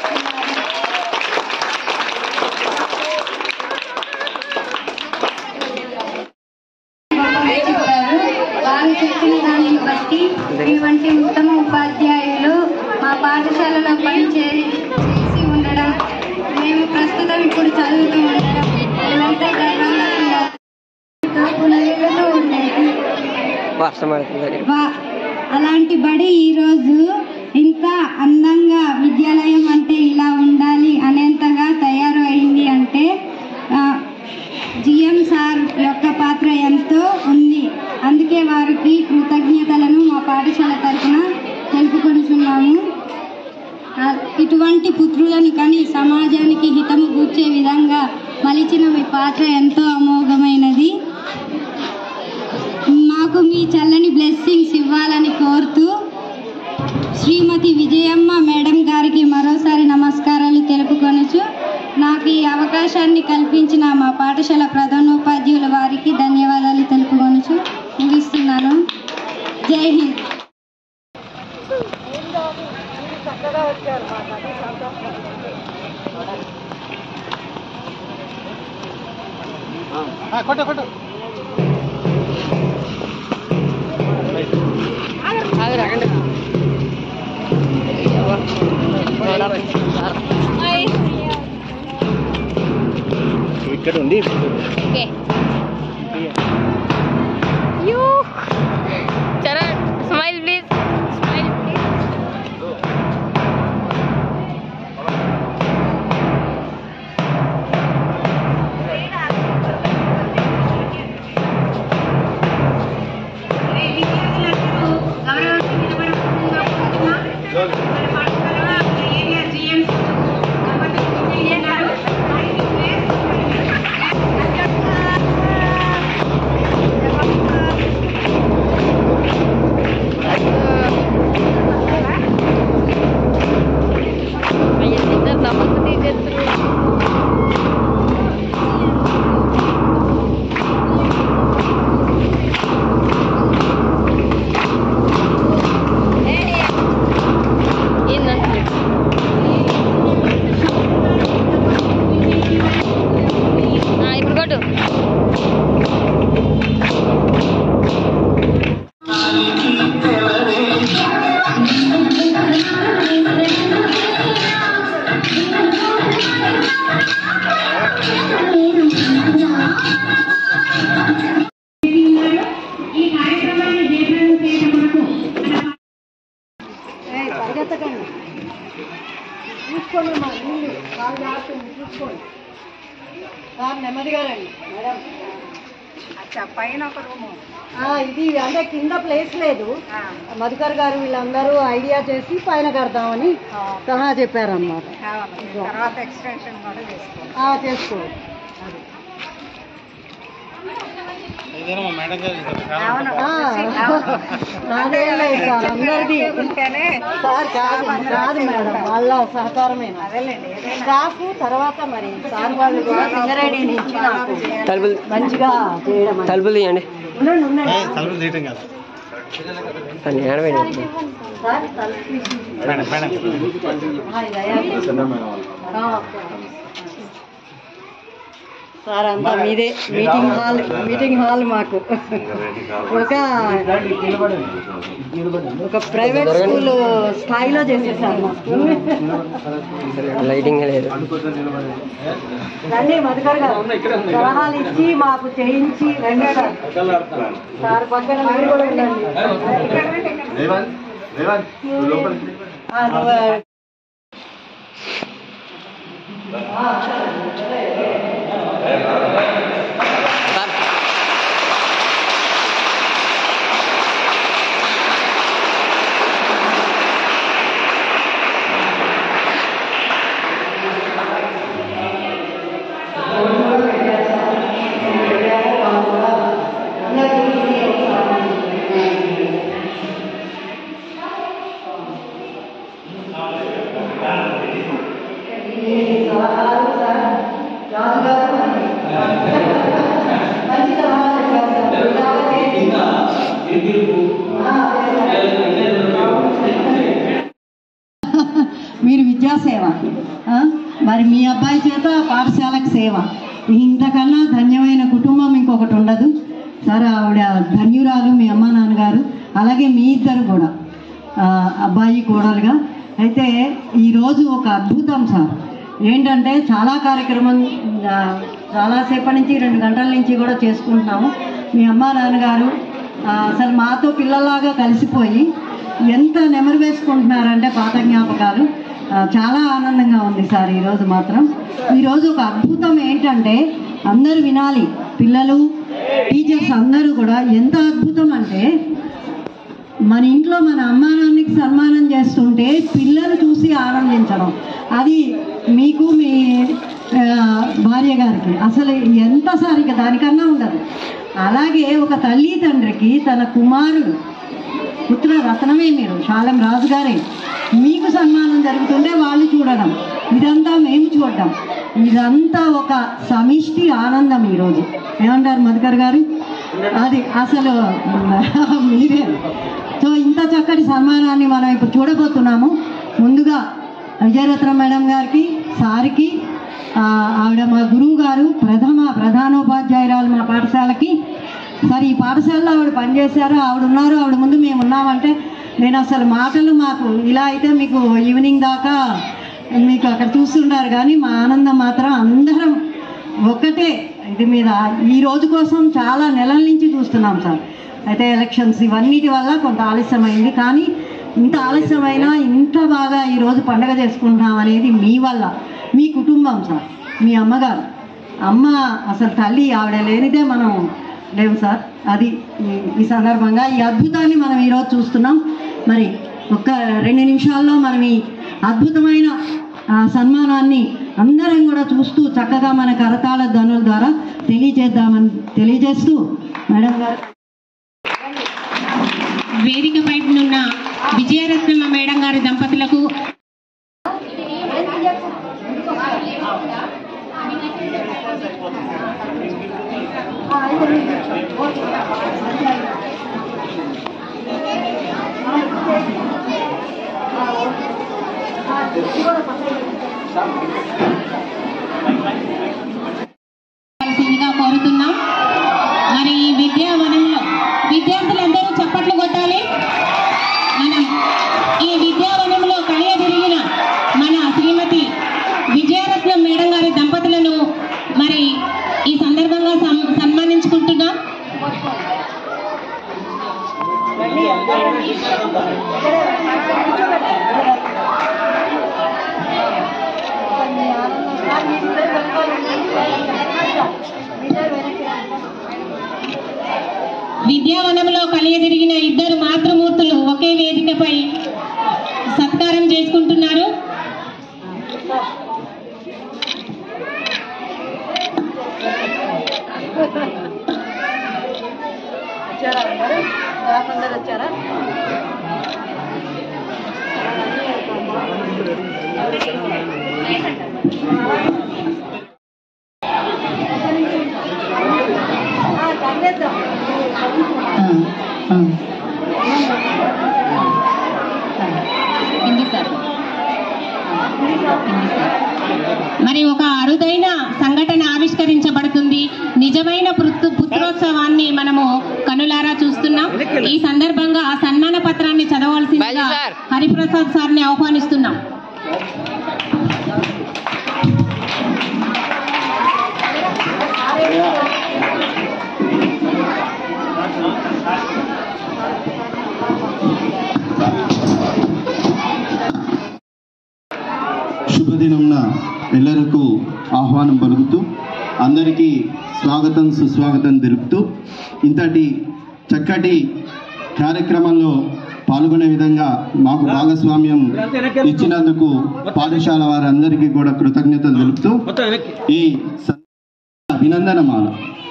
చెప్పారు వారు చెప్పిన దానిని బట్టి ఇటువంటి ఉత్తమ ఉపాధ్యాయులు మా పాఠశాలలో పని చే- చేసి ఉండడం మేము ప్రస్తుతం ఇప్పుడు చదువుతూ ఉండడం మేమైతే గర్వంగా ఉండాలి. పునరులుతూ ఉండేది వర్షం పడుతుంది వా- అలాంటి బడి ఈరోజు ఇంత అందంగా విద్యాలయం అంటే ఇలా ఉండాలి అనేంతగా తయారు అయింది అంటే ఆ, జిఎం సార్ యొక్క పాత్ర ఎంతో ఉంది అందుకే వారికి కృతజ్ఞతలను మా పాఠశాల తరఫున తెలుపుకొనుచున్నాము ఆ, ఇటువంటి పుత్రులను కని సమాజానికి హితము కూర్చే విధంగా మలిచిన మీ పాత్ర ఎంతో అమోఘమైనది మాకు మీ చల్లని బ్లెస్సింగ్స్ ఇవ్వాలని కోరుతూ శ్రీమతి విజయమ్మ మేడం గారికి మరోసారి నమస్కారాలు తెలుపుకొనచ్చు నాకు ఈ అవకాశాన్ని కల్పించిన మా పాఠశాల ప్రధానోపాధ్యాయుల వారికి ధన్యవాదాలు తెలుపుకొనచ్చు ముగిస్తున్నాను జై హింద్ ఇక్కడ ఉండి okay you Charan smile please smile please అయ్యో నమ్మకం తీసేస్తున్నారు ఏందంటే ఆ, ఇప్పుడు కొట్టు ఈ కార్యక్రమాన్ని జయప్రదం చేయటకు నెమ్మదిగా రండి మేడం పైన ఒక రూము ఇది అంటే కింద ప్లేస్ లేదు మధుకర్ గారు వీళ్ళందరూ ఐడియా చేసి పైన కడదామని సలహా చెప్పారన్నమాట తర్వాత ఎక్స్టెన్షన్ కూడా చేసుకో నాదేం లేదు సార్ అందరిది సార్ కాదు కాదు మేడం వాళ్ళ సహకారమే స్టాఫ్ తర్వాత మరి సార్ వాళ్ళు కూడా సింగరేణి నుంచి నాకు తలుపులు మంచిగా చేయడం తలుపులు తీయండి ఉండండి ఉండండి తలుపులు తీయటం కాదు నేను పోయినా మేడం మేడం సార్ అంతా మీదే మీటింగ్ హాల్ మీటింగ్ హాల్ మాకు ఒక ఒక ప్రైవేట్ స్కూల్ స్థాయిలో చేసేసారు మా స్కూల్ లైటింగ్ లేదు రండి మధుకర్ గారు సలహాలు ఇచ్చి మాకు చేయించి రండి సార్ పక్కన మీరు కూడా ఉండండి ఆ, నువ్వు మీరు విద్యాసేవ ఆ? మరి మీ అబ్బాయి చేత పాఠశాలకు సేవ ఇంతకన్నా ధన్యమైన కుటుంబం ఇంకొకటి ఉండదు సార్ ఆవిడ ధన్యురాలు మీ అమ్మ నాన్నగారు అలాగే మీ ఇద్దరు కూడా ఆ, అబ్బాయి కోడలుగా అయితే ఈరోజు ఒక అద్భుతం సార్ ఏంటంటే చాలా కార్యక్రమం ఆ, చాలాసేపటి నుంచి రెండు గంటల నుంచి కూడా చేసుకుంటున్నాము మీ అమ్మ నాన్నగారు ఆ, అసలు మాతో పిల్లల్లాగా కలిసిపోయి ఎంత నెమరు వేసుకుంటున్నారంటే పాత జ్ఞాపకాలు ఆ, చాలా ఆనందంగా ఉంది సార్ ఈరోజు మాత్రం ఈరోజు ఒక అద్భుతం ఏంటంటే అందరూ వినాలి పిల్లలు టీచర్స్ అందరూ కూడా ఎంత అద్భుతం అంటే మన ఇంట్లో మన అమ్మా నాన్నకి సన్మానం చేస్తుంటే పిల్లలు చూసి ఆనందించడం అది మీకు మీ ఆ, భార్య గారికి అసలు ఎంత సారిగా దానికన్నా ఉండదు అలాగే ఒక తల్లి తండ్రికి తన కుమారుడు పుత్ర రత్నమే మీరు శాలం రాజు గారే మీకు సన్మానం జరుగుతుంటే వాళ్ళు చూడడం ఇదంతా మేము చూడడం ఇదంతా ఒక సమిష్టి ఆనందం ఈరోజు ఏమంటారు మధుకర్ గారు అది అసలు మీరే సో ఇంత చక్కటి సన్మానాన్ని మనం ఇప్పుడు చూడబోతున్నాము ముందుగా విజయరత్నం మేడం గారికి సార్కి ఆ, ఆవిడ మా గురువు గారు ప్రథమ ప్రధానోపాధ్యాయురాలు మా పాఠశాలకి సార్ ఈ పాఠశాలలో ఆవిడ పనిచేశారు ఆవిడ ఉన్నారు ఆవిడ ముందు మేము ఉన్నామంటే నేను అసలు మాటలు మాకు ఇలా అయితే మీకు ఈవినింగ్ దాకా మీకు అక్కడ చూస్తుంటారు కానీ మా ఆనందం మాత్రం అందరం ఒక్కటే ఇది మీద ఈ రోజు కోసం చాలా నెలల నుంచి చూస్తున్నాం సార్ అయితే ఎలక్షన్స్ ఇవన్నిటి వల్ల కొంత ఆలస్యమైంది కానీ ఇంత ఆలస్యమైనా ఇంత బాగా ఈరోజు పండగ చేసుకుంటున్నాం అనేది మీ వల్ల మీ కుటుంబం సార్ మీ అమ్మగారు అమ్మ అసలు తల్లి ఆవిడ లేనిదే మనం లేవు సార్ అది ఈ- ఈ సందర్భంగా ఈ అద్భుతాన్ని మనం ఈరోజు చూస్తున్నాం మరి ఒక్క రెండు నిమిషాల్లో మనం ఈ అద్భుతమైన ఆ, సన్మానాన్ని అందరం కూడా చూస్తూ చక్కగా మన కరతాళ ధ్వనుల ద్వారా తెలియజేద్దామని తెలియజేస్తూ మేడం గారు వేదిక పైన ఉన్న విజయరత్నమ్మ మేడం గారి దంపతులకు కావాల్సిందిగా కోరుతున్నాం మరి ఈ విద్యావనంలో విద్యార్థులందరూ చప్పట్లు కొట్టాలి మనం ఈ విద్యావనంలో కలియదిరిగిన మన శ్రీమతి విజయరత్నం మేడం గారి దంపతులను మరి ఈ సందర్భంగా సం- సన్మానించుకుంటున్నాం విద్యావనంలో కలియదిరిగిన ఇద్దరు మాతృమూర్తులు ఒకే వేదికపై సత్కారం చేసుకుంటున్నారు వచ్చారా అందరూ స్టాఫ్ అందరూ వచ్చారా నిజమైన పుత్ర పుత్రోత్సవాన్ని మనము కనులారా చూస్తున్నాం ఈ సందర్భంగా ఆ సన్మాన పత్రాన్ని చదవవలసిందిగా హరిప్రసాద్ సార్ని ఆహ్వానిస్తున్నాం శుభదినంన ಎಲ್ಲರಿಗೂ ఆహ్వానం పలుకుతూ అందరికీ స్వాగతం సుస్వాగతం తెలుపుతూ ఇంతటి చక్కటి కార్యక్రమంలో పాల్గొనే విధంగా మాకు భాగస్వామ్యం ఇచ్చినందుకు పాఠశాల వారందరికీ కూడా కృతజ్ఞతలు తెలుపుతూ ఈ స- అభినందనమాల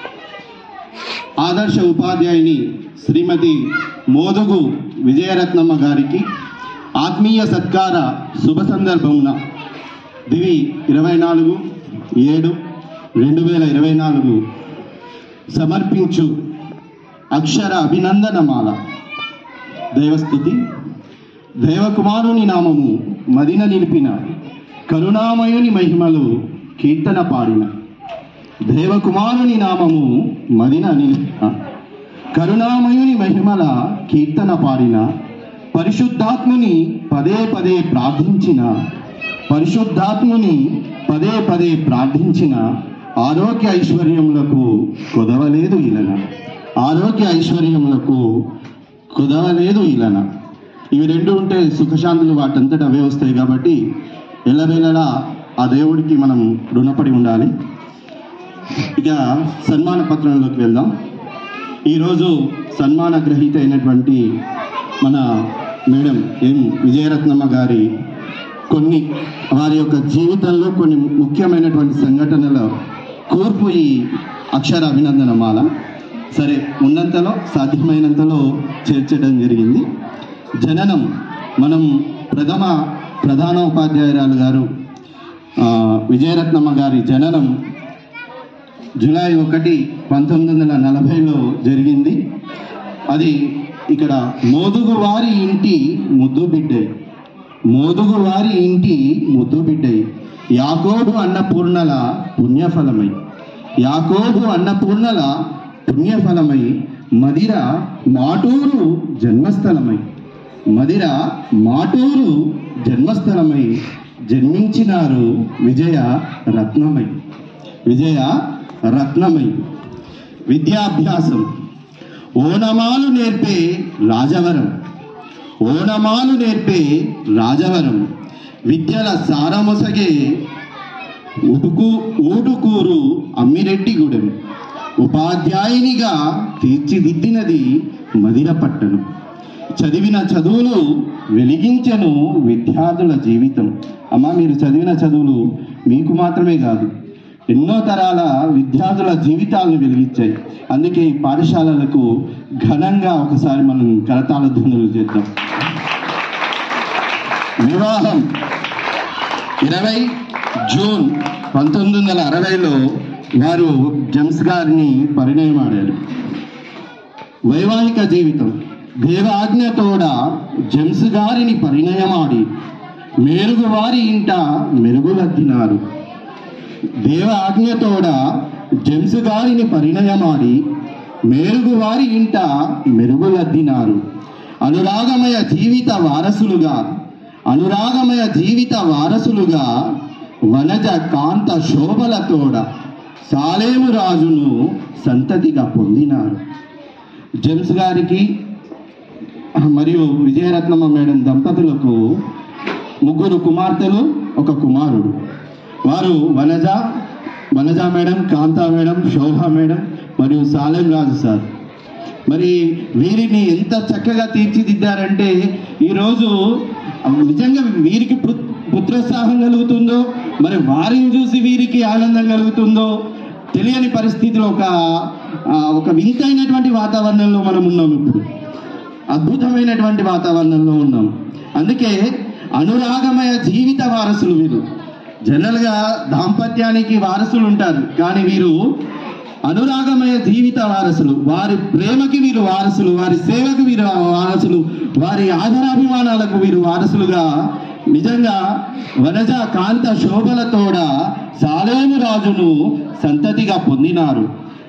ఆదర్శ ఉపాధ్యాయుని శ్రీమతి మోదుగు విజయరత్నమ్మ గారికి ఆత్మీయ సత్కార శుభ సందర్భమున దివి ఇరవై నాలుగు ఏడు రెండు వేల ఇరవై నాలుగు సమర్పించు అక్షర అభినందనమాల దైవస్థుతి దైవకుమారుని నామము మదిన నిలిపిన కరుణామయుని మహిమలు కీర్తన పాడిన దేవకుమారుని నామము మదిన నిలిపిన కరుణామయుని మహిమల కీర్తన పాడిన పరిశుద్ధాత్ముని పదే పదే ప్రార్థించిన పరిశుద్ధాత్ముని పదే పదే ప్రార్థించిన ఆరోగ్య ఐశ్వర్యములకు కొదవలేదు ఇలన ఆరోగ్య ఐశ్వర్యములకు కుదవలేదు ఇలన ఇవి రెండు ఉంటే సుఖశాంతులు వాటంతట అవే వస్తాయి కాబట్టి ఎల్లవేళలా ఆ దేవుడికి మనం రుణపడి ఉండాలి ఇక సన్మాన పత్రంలోకి వెళ్దాం ఈరోజు సన్మాన గ్రహీత అయినటువంటి మన మేడం ఎం విజయరత్నమ్మ గారి కొన్ని వారి యొక్క జీవితంలో కొన్ని ముఖ్యమైనటువంటి సంఘటనల కూర్పు ఈ అక్షర అభినందన మాల సరే ఉన్నంతలో సాధ్యమైనంతలో చేర్చడం జరిగింది జననం మనం ప్రథమ ప్రధాన ఉపాధ్యాయురాలు గారు ఆ, విజయరత్నమ్మ గారి జననం జూలై ఒకటి పంతొమ్మిది వందల నలభైలో జరిగింది అది ఇక్కడ మోదుగు వారి ఇంటి ముద్దు బిడ్డే మోదుగు వారి ఇంటి ముద్దు బిడ్డే యాకోబు అన్నపూర్ణల పుణ్యఫలమై యాకోబు అన్నపూర్ణల పుణ్యఫలమై మదిర మాటూరు జన్మస్థలమై మదిర మాటూరు జన్మస్థలమై జన్మించినారు విజయ రత్నమై విజయ రత్నమై విద్యాభ్యాసం ఓనమాలు నేర్పే రాజవరం ఓనమాలు నేర్పే రాజవరం విద్యల సారమొసగే ఉటుకు ఊటుకూరు అమ్మిరెడ్డిగూడెం ఉపాధ్యాయునిగా తీర్చిదిద్దినది మదిరపట్టణం చదివిన చదువులు వెలిగించను విద్యార్థుల జీవితం అమ్మ మీరు చదివిన చదువులు మీకు మాత్రమే కాదు ఎన్నో తరాల విద్యార్థుల జీవితాలను వెలిగించాయి అందుకే ఈ పాఠశాలలకు ఘనంగా ఒకసారి మనం కరతాళ ధ్వనులు చేద్దాం వివాహం ఇరవై జూన్ పంతొమ్మిది వందల అరవైలో వారు జమ్స్ గారిని పరిణయమాడారు వైవాహిక జీవితం దేవాజ్ఞతోడ జమ్స్ గారిని పరిణయమాడి మేరుగు వారి ఇంట మెరుగులద్దినారు దేవ ఆజ్ఞతోడ జమ్స్ గారిని పరిణయమాడి మేరుగు వారి ఇంట మెరుగులద్దినారు అనురాగమయ జీవిత వారసులుగా అనురాగమయ జీవిత వారసులుగా వనజ కాంత శోభలతోడ సాలేము రాజును సంతతిగా పొందినారు జెమ్స్ గారికి మరియు విజయరత్నమ్మ మేడం దంపతులకు ముగ్గురు కుమార్తెలు ఒక కుమారుడు వారు Vanaja Vanaja madam Kanta madam Shobha madam మరియు సాలెం రాజు సార్ మరి వీరిని ఎంత చక్కగా తీర్చిదిద్దారంటే ఈరోజు నిజంగా వీరికి పు- పుత్రోత్సాహం కలుగుతుందో మరి వారిని చూసి వీరికి ఆనందం కలుగుతుందో తెలియని పరిస్థితిలో ఒక ఆ, ఒక వింతైనటువంటి వాతావరణంలో మనం ఉన్నాం ఇప్పుడు అద్భుతమైనటువంటి వాతావరణంలో ఉన్నాం అందుకే అనురాగమయ జీవిత వారసులు వీరు జనరల్గా దాంపత్యానికి వారసులు ఉంటారు కానీ వీరు అనురాగమయ జీవిత వారసులు వారి ప్రేమకి వీరు వారసులు వారి సేవకు వీరు వారసులు వారి ఆదరాభిమానాలకు వీరు వారసులుగా నిజంగా వనజ కాంత శోభలతోడ సాలేము రాజును సంతతిగా పొందినారు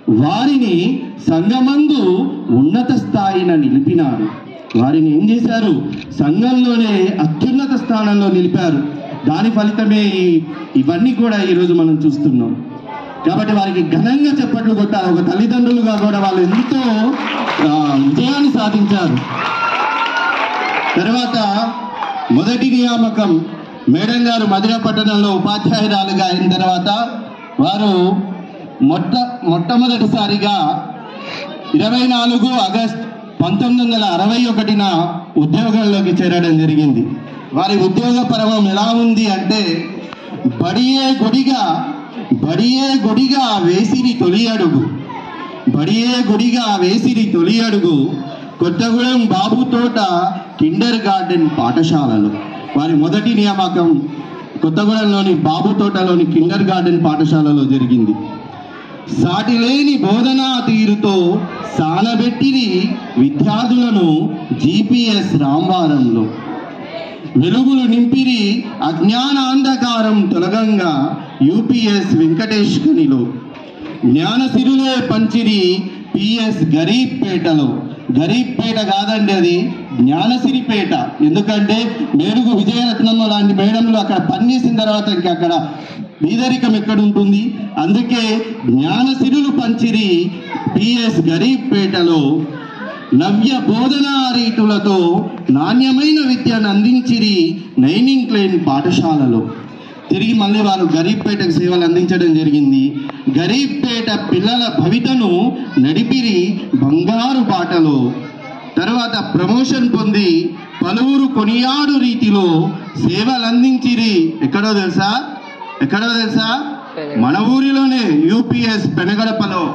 వారిని సంఘమందు ఉన్నత స్థాయిన నిలిపినారు వారిని ఏం చేశారు సంఘంలోనే అత్యున్నత స్థానంలో నిలిపారు దాని ఫలితమే ఈ- ఇవన్నీ కూడా ఈరోజు మనం చూస్తున్నాం కాబట్టి వారికి ఘనంగా చెప్పట్లు కొట్టారు ఒక తల్లిదండ్రులుగా కూడా వాళ్ళు ఎంతో ఆ, విజయాన్ని సాధించారు తర్వాత మొదటి నియామకం మేడం గారు మధుర పట్టణంలో ఉపాధ్యాయురాలుగా అయిన తర్వాత వారు మొట్ట మొట్టమొదటిసారిగా ఇరవై నాలుగు ఆగస్ట్ పంతొమ్మిది వందల అరవై ఒకటిన ఉద్యోగంలోకి చేరడం జరిగింది వారి ఉద్యోగ పర్వం ఎలా ఉంది అంటే బడియే గుడిగా బడియే గుడిగా వేసిరి తొలి అడుగు బడియే గుడిగా వేసిరి తొలి అడుగు కొత్తగూడెం బాబు తోట కిండర్ గార్డెన్ పాఠశాలలు వారి మొదటి నియామకం కొత్తగూడెంలోని బాబు తోటలోని కిండర్ గార్డెన్ పాఠశాలలో జరిగింది సాటిలేని బోధనా తీరుతో సానబెట్టిరి విద్యార్థులను జిపిఎస్ రాంవారంలో వెలుగులు నింపిరి అజ్ఞానాంధకారం తొలగంగా యూపీఎస్ వెంకటేష్ కనిలో జ్ఞానసిరులే పంచిరి పిఎస్ గరీబ్పేటలో గరీబ్పేట కాదండి అది జ్ఞానసిరిపేట ఎందుకంటే మేరుగు విజయరత్నమ్మ లాంటి మేడంలు అక్కడ పనిచేసిన తర్వాత ఇంకా అక్కడ బీదరికం ఎక్కడ ఉంటుంది అందుకే జ్ఞానసిరులు పంచిరి పిఎస్ గరీబ్పేటలో నవ్య బోధనా రీతులతో నాణ్యమైన విద్యను అందించిరి నైనింగ్ క్లైన్ పాఠశాలలో తిరిగి మళ్ళీ వారు గరీబ్పేటకు సేవలు అందించడం జరిగింది గరీబ్పేట పిల్లల భవితను నడిపిరి బంగారు బాటలో తర్వాత ప్రమోషన్ పొంది పలువురు కొనియాడు రీతిలో సేవలు అందించిరి ఎక్కడో తెలుసా ఎక్కడో తెలుసా మన ఊరిలోనే యూపీఎస్ పెనగడపలో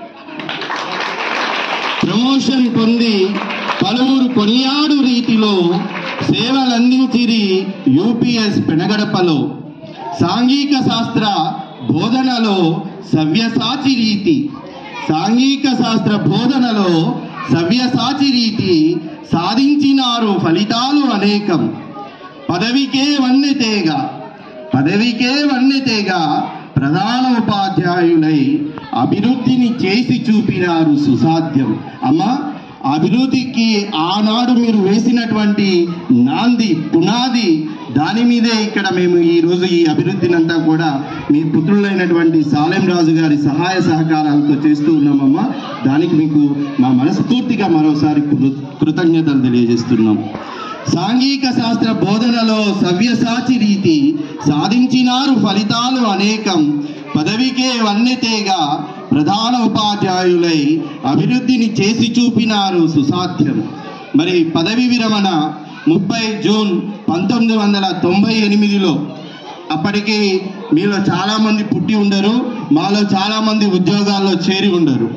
ప్రమోషన్ పొంది పలువురు కొనియాడు రీతిలో సేవలందించిరి యూపీఎస్ పెనగడపలో సాంఘిక శాస్త్ర బోధనలో సవ్యసాచి రీతి సాంఘిక శాస్త్ర బోధనలో సవ్యసాచి రీతి సాధించినారు ఫలితాలు అనేకం పదవికే వన్నెతేగ పదవికే వన్నెతేగ ప్రధాన ఉపాధ్యాయులై అభివృద్ధిని చేసి చూపినారు సుసాధ్యం అమ్మా అభివృద్ధికి ఆనాడు మీరు వేసినటువంటి నాంది పునాది దాని మీదే ఇక్కడ మేము ఈ రోజు ఈ అభివృద్ధిని అంతా కూడా మీ పుత్రులైనటువంటి సాలెం రాజు గారి సహాయ సహకారాలతో చేస్తూ ఉన్నామమ్మా దానికి మీకు మా మనస్ఫూర్తిగా మరోసారి కృ- కృతజ్ఞతలు తెలియజేస్తున్నాం సాంఘిక శాస్త్ర బోధనలో సవ్యసాచి రీతి సాధించినారు ఫలితాలు అనేకం పదవికే వన్నెతేగా ప్రధాన ఉపాధ్యాయులై అభివృద్ధిని చేసి చూపినారు సుసాధ్యం మరి పదవి విరమణ ముప్పై జూన్ పంతొమ్మిది వందల తొంభై ఎనిమిదిలో అప్పటికి మీలో చాలా మంది పుట్టి ఉండరు మాలో చాలా మంది ఉద్యోగాల్లో చేరి ఉండరు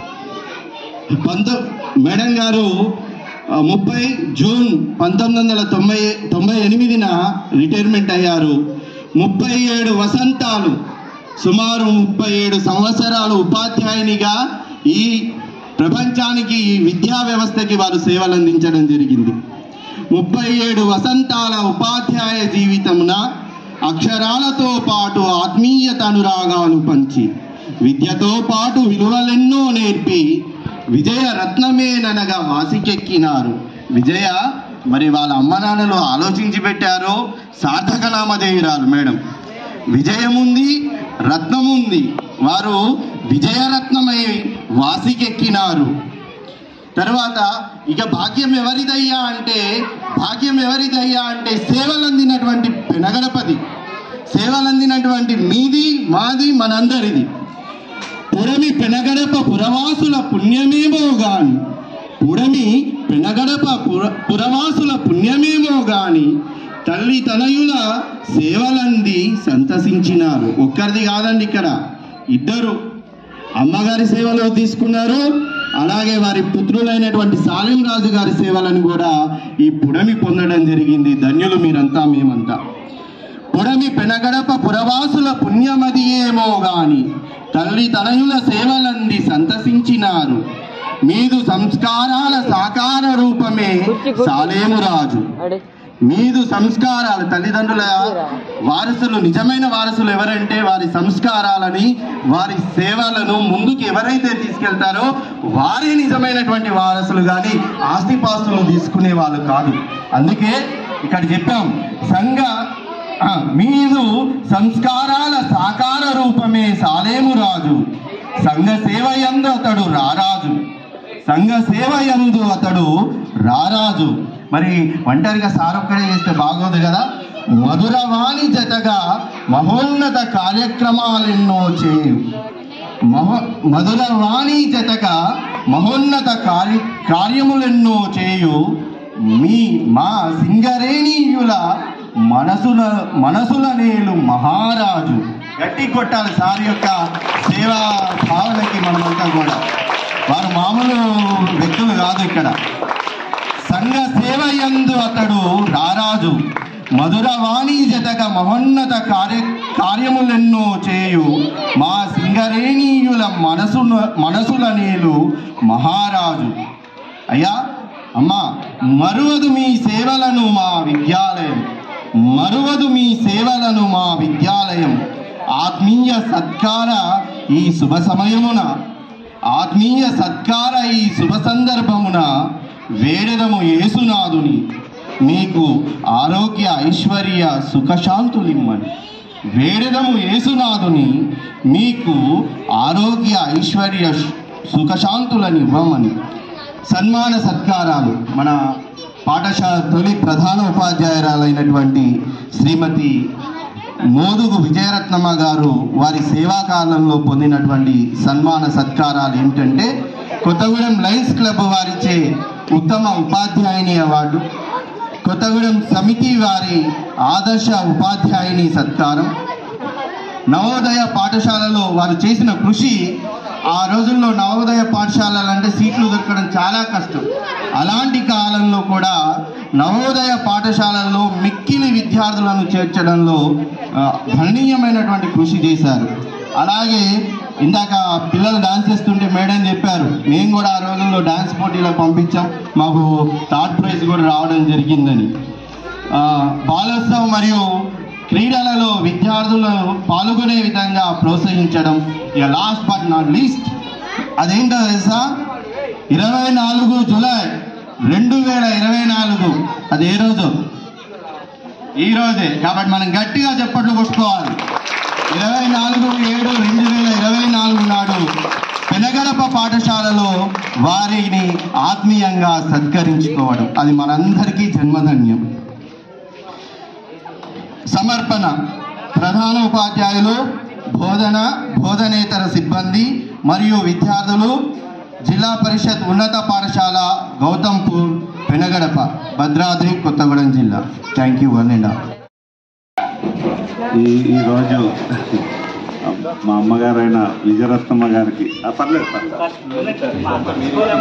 పంతొ మేడం గారు ఆ, ముప్పై జూన్ పంతొమ్మిది వందల తొంభై తొంభై ఎనిమిదిన రిటైర్మెంట్ అయ్యారు ముప్పై ఏడు వసంతాలు సుమారు ముప్పై ఏడు సంవత్సరాలు ఉపాధ్యాయునిగా ఈ ప్రపంచానికి ఈ విద్యా వ్యవస్థకి వారు సేవలు అందించడం జరిగింది ముప్పై ఏడు వసంతాల ఉపాధ్యాయ జీవితమున అక్షరాలతో పాటు ఆత్మీయత అనురాగాలు పంచి విద్యతో పాటు విలువలెన్నో నేర్పి విజయ రత్నమేననగా వాసికెక్కినారు విజయ మరి వాళ్ళ అమ్మ నాన్నలు ఆలోచించి పెట్టారో సార్థక నామధేయురాలు మేడం విజయముంది రత్నముంది వారు విజయరత్నమై వాసికెక్కినారు తర్వాత ఇక భాగ్యం ఎవరిదయ్యా అంటే భాగ్యం ఎవరిదయ్యా అంటే సేవలు అందినటువంటి పెనగడపది సేవలు అందినటువంటి మీది మాది మనందరిది పుడమి పెనగడప పురవాసుల పుణ్యమేమో గాని పుడమి పెనగడప పుర పురవాసుల పుణ్యమేమో గాని తల్లి తనయుల సేవలంది సంతసించినారు ఒక్కరిది కాదండి ఇక్కడ ఇద్దరు అమ్మగారి సేవలు తీసుకున్నారు అలాగే వారి పుత్రులైనటువంటి సాలిం రాజు గారి సేవలను కూడా ఈ పుడమి పొందడం జరిగింది ధన్యులు మీరంతా మేమంతా పుడమి పెనగడప పురవాసుల పుణ్యమది ఏమో గాని తల్లి తనయుల సేవలంది సంతసించినారు మీదు సంస్కారాల సాకార రూపమే సాలేము రాజు మీదు సంస్కారాలు తల్లిదండ్రుల వారసులు నిజమైన వారసులు ఎవరంటే వారి సంస్కారాలని వారి సేవలను ముందుకు ఎవరైతే తీసుకెళ్తారో వారే నిజమైనటువంటి వారసులు కానీ ఆస్తిపాస్తులను తీసుకునే వాళ్ళు కాదు అందుకే ఇక్కడ చెప్పాం సంఘ ఆ, మీదు సంస్కారాల సాకార రూపమే సాలేము రాజు సంఘ సేవ యందు అతడు రారాజు సంఘ సేవ యందు అతడు రారాజు మరి ఒంటరిగా సారొక్కడే చేస్తే బాగోదు కదా మధురవాణి జతగా మహోన్నత కార్యక్రమాలెన్నో చేయు మహో మధురవాణి జతగా మహోన్నత కార్య కార్యములెన్నో చేయు మీ మా సింగరేణీయుల మనసుల మనసుల నేలు మహారాజు గట్టి కొట్టాలి సార్ యొక్క సేవా భావనకి మనమంతా కూడా వారు మామూలు వ్యక్తులు కాదు ఇక్కడ సంఘ సేవ యందు అతడు రారాజు మధుర వాణి జతక మహోన్నత కార్య కార్యములెన్నో చేయు మా సింగరేణీయుల మనసు మనసుల నేలు మహారాజు అయ్యా అమ్మా మరువదు మీ సేవలను మా విద్యాలయం మరువదు మీ సేవలను మా విద్యాలయం ఆత్మీయ సత్కార ఈ శుభ సమయమున ఆత్మీయ సత్కార ఈ శుభ సందర్భమున వేడెదము యేసునాథుని మీకు ఆరోగ్య ఐశ్వర్య సుఖశాంతులిమ్మని వేడెదము యేసునాథుని మీకు ఆరోగ్య ఐశ్వర్య సుఖశాంతులను ఇవ్వమని సన్మాన సత్కారాలు మన పాఠశాల తొలి ప్రధాన ఉపాధ్యాయురాలైనటువంటి శ్రీమతి మోదుగు విజయరత్నమ్మ గారు వారి సేవా కాలంలో పొందినటువంటి సన్మాన సత్కారాలు ఏమిటంటే కొత్తగూడెం లయన్స్ క్లబ్ వారిచే ఉత్తమ ఉపాధ్యాయుని అవార్డు కొత్తగూడెం సమితి వారి ఆదర్శ ఉపాధ్యాయుని సత్కారం నవోదయ పాఠశాలలో వారు చేసిన కృషి ఆ రోజుల్లో నవోదయ పాఠశాలలు అంటే సీట్లు దొరకడం చాలా కష్టం అలాంటి కాలంలో కూడా నవోదయ పాఠశాలల్లో మిక్కిలి విద్యార్థులను చేర్చడంలో ఆ, గణనీయమైనటువంటి కృషి చేశారు అలాగే ఇందాక పిల్లలు డాన్స్ చేస్తుంటే మేడం చెప్పారు మేము కూడా ఆ రోజుల్లో డాన్స్ పోటీలకు పంపించాం మాకు థర్డ్ ప్రైజ్ కూడా రావడం జరిగిందని ఆ, బాలోత్సవం మరియు క్రీడలలో విద్యార్థులను పాల్గొనే విధంగా ప్రోత్సహించడం ఇక లాస్ట్ బట్ నాట్ లీస్ట్ అదేంటో తెలుసా ఇరవై నాలుగు జూలై రెండు వేల ఇరవై నాలుగు అది ఏ రోజు ఈ రోజే కాబట్టి మనం గట్టిగా చెప్పట్లు కొట్టుకోవాలి ఇరవై నాలుగు ఏడు రెండు వేల ఇరవై నాలుగు నాడు పెనగడప పాఠశాలలో వారిని ఆత్మీయంగా సత్కరించుకోవడం అది మనందరికీ జన్మధన్యం సమర్పణ ప్రధాన ఉపాధ్యాయులు బోధన బోధనేతర సిబ్బంది మరియు విద్యార్థులు జిల్లా పరిషత్ ఉన్నత పాఠశాల గౌతంపూర్ పెనగడప భద్రాద్రి కొత్తగూడెం జిల్లా thank you one and all ఈ ఈరోజు మా అమ్మగారైన విజయరత్నమ్మ గారికి ఆ, పర్లేదు పర్లేదు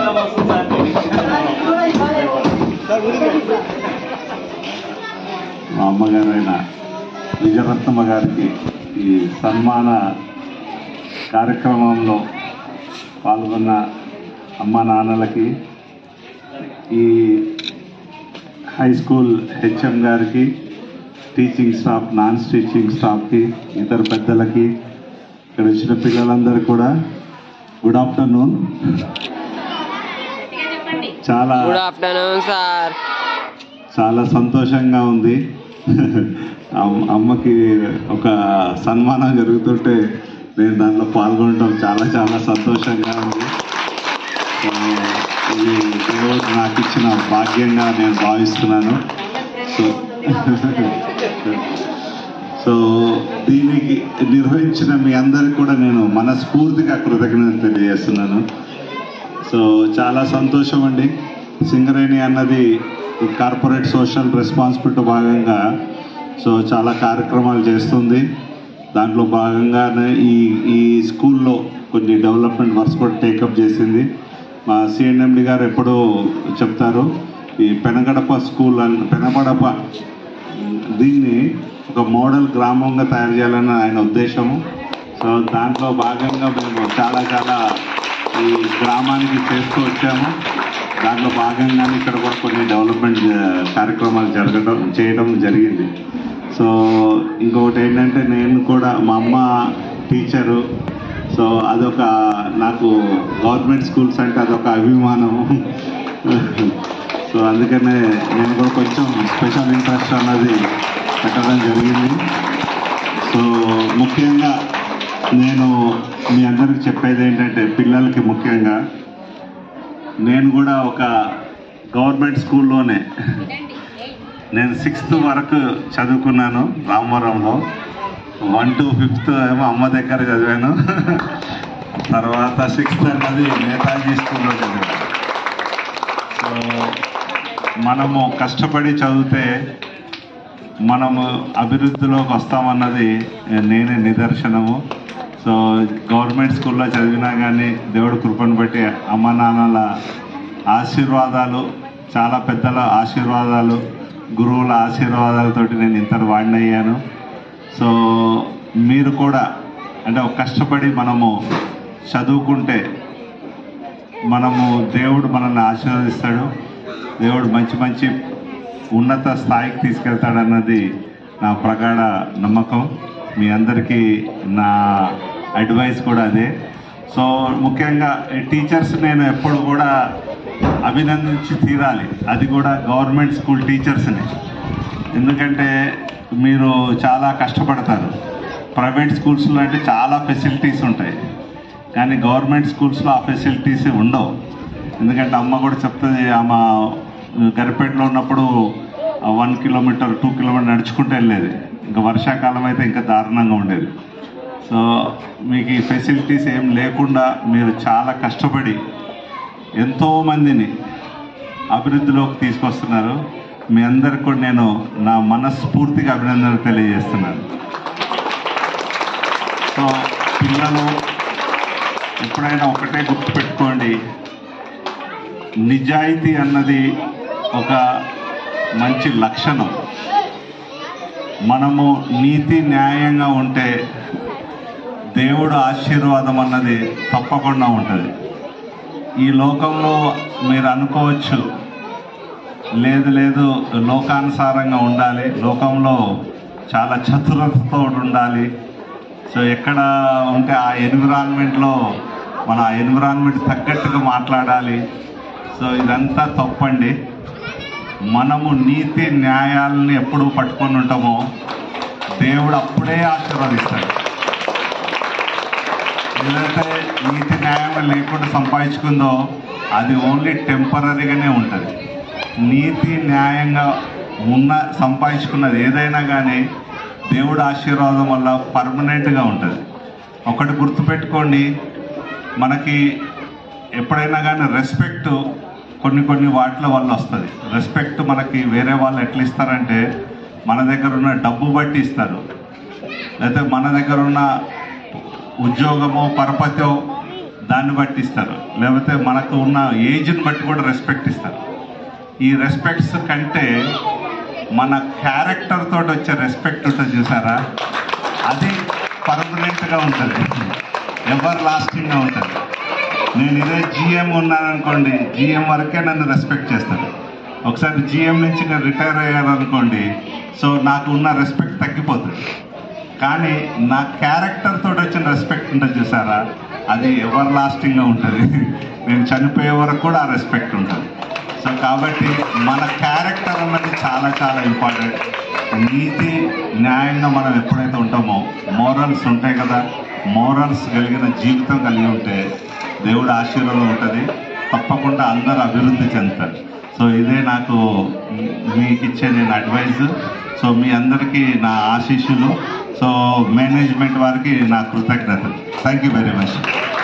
మా అమ్మగారైన విజయరత్నమ్మ గారికి ఈ సన్మాన కార్యక్రమంలో పాల్గొన్న అమ్మ నాన్నలకి ఈ హై స్కూల్ హెచ్ఎం గారికి టీచింగ్ స్టాఫ్ నాన్ టీచింగ్ స్టాఫ్కి ఇతర పెద్దలకి ఇక్కడ వచ్చిన పిల్లలందరూ కూడా గుడ్ ఆఫ్టర్నూన్ చాలా గుడ్ ఆఫ్టర్నూన్ సార్ చాలా సంతోషంగా ఉంది అమ్- అమ్మకి ఒక సన్మానం జరుగుతుంటే నేను దాంట్లో పాల్గొనడం చాలా చాలా సంతోషంగా ఉంది సో, ఇది దేవుడు నాకు ఇచ్చిన భాగ్యంగా నేను భావిస్తున్నాను సో సో దీనికి నిర్వహించిన మీ అందరికి కూడా నేను మనస్ఫూర్తిగా కృతజ్ఞత తెలియజేస్తున్నాను సో చాలా సంతోషం అండి సింగరేణి అన్నది ఈ కార్పొరేట్ సోషల్ రెస్పాన్సిబిలిటీ భాగంగా సో చాలా కార్యక్రమాలు చేస్తుంది దాంట్లో భాగంగానే ఈ ఈ స్కూల్లో కొన్ని డెవలప్మెంట్ వర్క్స్ కూడా టేకప్ చేసింది మా సిఎన్ఎండి గారు ఎప్పుడూ చెప్తారు ఈ పెనగడప స్కూల్ అని పెనగడప దీన్ని ఒక మోడల్ గ్రామంగా తయారు చేయాలని ఆయన ఉద్దేశము సో దాంట్లో భాగంగా మేము చాలా చాలా ఈ గ్రామానికి చేస్తూ వచ్చాము దాంట్లో భాగంగానే ఇక్కడ కూడా కొన్ని డెవలప్మెంట్ జ- కార్యక్రమాలు జరగడం చేయడం జరిగింది సో ఇంకొకటి ఏంటంటే నేను కూడా మా అమ్మ టీచరు సో అదొక నాకు గవర్నమెంట్ స్కూల్స్ అంటే అదొక అభిమానం సో అందుకనే నేను కూడా కొంచెం స్పెషల్ ఇంట్రెస్ట్ అన్నది పెట్టడం జరిగింది సో ముఖ్యంగా నేను మీ అందరికి చెప్పేది ఏంటంటే పిల్లలకి ముఖ్యంగా నేను కూడా ఒక గవర్నమెంట్ స్కూల్లోనే నేను సిక్స్త్ వరకు చదువుకున్నాను రామవరంలో వన్ టు ఫిఫ్త్ ఏమో అమ్మ దగ్గర చదివాను తర్వాత సిక్స్త్ అన్నది నేతాజీ స్కూల్లో చదివాను సో మనము కష్టపడి చదివితే మనము అభివృద్ధిలోకి వస్తామన్నది నేనే నిదర్శనము సో గవర్నమెంట్ స్కూల్లో చదివినా కానీ దేవుడి కృపను బట్టి అమ్మ నాన్నల ఆశీర్వాదాలు చాలా పెద్దల ఆశీర్వాదాలు గురువుల ఆశీర్వాదాలతోటి నేను ఇంతటి వాడినయ్యాను సో మీరు కూడా అంటే ఒక కష్టపడి మనము చదువుకుంటే మనము దేవుడు మనల్ని ఆశీర్వదిస్తాడు దేవుడు మంచి మంచి ఉన్నత స్థాయికి తీసుకెళ్తాడన్నది నా ప్రగాఢ నమ్మకం మీ అందరికీ నా అడ్వైస్ కూడా అదే సో ముఖ్యంగా ఈ టీచర్స్ నేను ఎప్పుడు కూడా అభినందించి తీరాలి అది కూడా గవర్నమెంట్ స్కూల్ టీచర్స్ని ఎందుకంటే మీరు చాలా కష్టపడతారు ప్రైవేట్ స్కూల్స్లో అంటే చాలా ఫెసిలిటీస్ ఉంటాయి కానీ గవర్నమెంట్ స్కూల్స్లో ఆ ఫెసిలిటీస్ ఉండవు ఎందుకంటే అమ్మ కూడా చెప్తుంది ఆమె గరిపేటలో ఉన్నప్పుడు వన్ కిలోమీటర్ టూ కిలోమీటర్ నడుచుకుంటూ వెళ్ళేది ఇంకా వర్షాకాలం అయితే ఇంకా దారుణంగా ఉండేది సో మీకు ఈ ఫెసిలిటీస్ ఏం లేకుండా మీరు చాలా కష్టపడి ఎంతోమందిని అభివృద్ధిలోకి తీసుకొస్తున్నారు మీ అందరికి కూడా నేను నా మనస్ఫూర్తిగా అభినందనలు తెలియజేస్తున్నాను సో పిల్లలు ఎప్పుడైనా ఒకటే గుర్తుపెట్టుకోండి నిజాయితీ అన్నది ఒక మంచి లక్షణం మనము నీతి న్యాయంగా ఉంటే దేవుడు ఆశీర్వాదం అన్నది తప్పకుండా ఉంటుంది ఈ లోకంలో మీరు అనుకోవచ్చు లేదు లేదు లోకానుసారంగా ఉండాలి లోకంలో చాలా చతురతతో ఉండాలి సో ఎక్కడ ఉంటే ఆ ఎన్విరాన్మెంట్లో మన ఆ ఎన్విరాన్మెంట్ తగ్గట్టుగా మాట్లాడాలి సో ఇదంతా తప్పండి మనము నీతి న్యాయాలని ఎప్పుడు పట్టుకొని ఉంటామో దేవుడు అప్పుడే ఆశీర్వదిస్తాడు ఏదైతే నీతి న్యాయం లేకుండా సంపాదించుకుందో అది ఓన్లీ టెంపరీగానే ఉంటుంది నీతి న్యాయంగా ఉన్న సంపాదించుకున్నది ఏదైనా కానీ దేవుడు ఆశీర్వాదం వల్ల పర్మనెంట్గా ఉంటుంది ఒకటి గుర్తుపెట్టుకోండి మనకి ఎప్పుడైనా కానీ రెస్పెక్ట్ కొన్ని కొన్ని వాటిల వల్ల వస్తుంది రెస్పెక్ట్ మనకి వేరే వాళ్ళు ఎట్లా ఇస్తారంటే మన దగ్గర ఉన్న డబ్బు బట్టి ఇస్తారు లేకపోతే మన దగ్గర ఉన్న ఉద్యోగమో పరపతో దాన్ని బట్టి ఇస్తారు లేకపోతే మనకు ఉన్న ఏజ్ని బట్టి కూడా రెస్పెక్ట్ ఇస్తారు ఈ రెస్పెక్ట్స్ కంటే మన క్యారెక్టర్ తోటి వచ్చే రెస్పెక్ట్ ఉంటుంది చూసారా అది పర్మనెంట్గా ఉంటుంది ఎవర్ లాస్టింగ్గా ఉంటుంది నేను ఇదే జిఎం ఉన్నాననుకోండి జిఎం వరకే నన్ను రెస్పెక్ట్ చేస్తారు ఒకసారి జిఎం నుంచి నేను రిటైర్ అయ్యాను అనుకోండి సో నాకు ఉన్న రెస్పెక్ట్ తగ్గిపోతుంది కానీ నా క్యారెక్టర్ తోటి వచ్చిన రెస్పెక్ట్ ఉంటుంది చూసారా అది ఎవర్ లాస్టింగ్గా ఉంటుంది నేను చనిపోయే వరకు కూడా ఆ రెస్పెక్ట్ ఉంటుంది సో కాబట్టి మన క్యారెక్టర్ అన్నది చాలా చాలా ఇంపార్టెంట్ నీతి న్యాయంగా మనం ఎప్పుడైతే ఉంటామో మోరల్స్ ఉంటాయి కదా మోరల్స్ కలిగిన జీవితం కలిగి ఉంటే దేవుడు ఆశీర్వాదం ఉంటుంది తప్పకుండా అందరూ అభివృద్ధి చెందుతారు సో ఇదే నాకు మీకు ఇచ్చే నేను అడ్వైజ్ సో మీ అందరికీ నా ఆశీస్సులు సో మేనేజ్మెంట్ వారికి నా కృతజ్ఞతలు థ్యాంక్ యూ వెరీ మచ్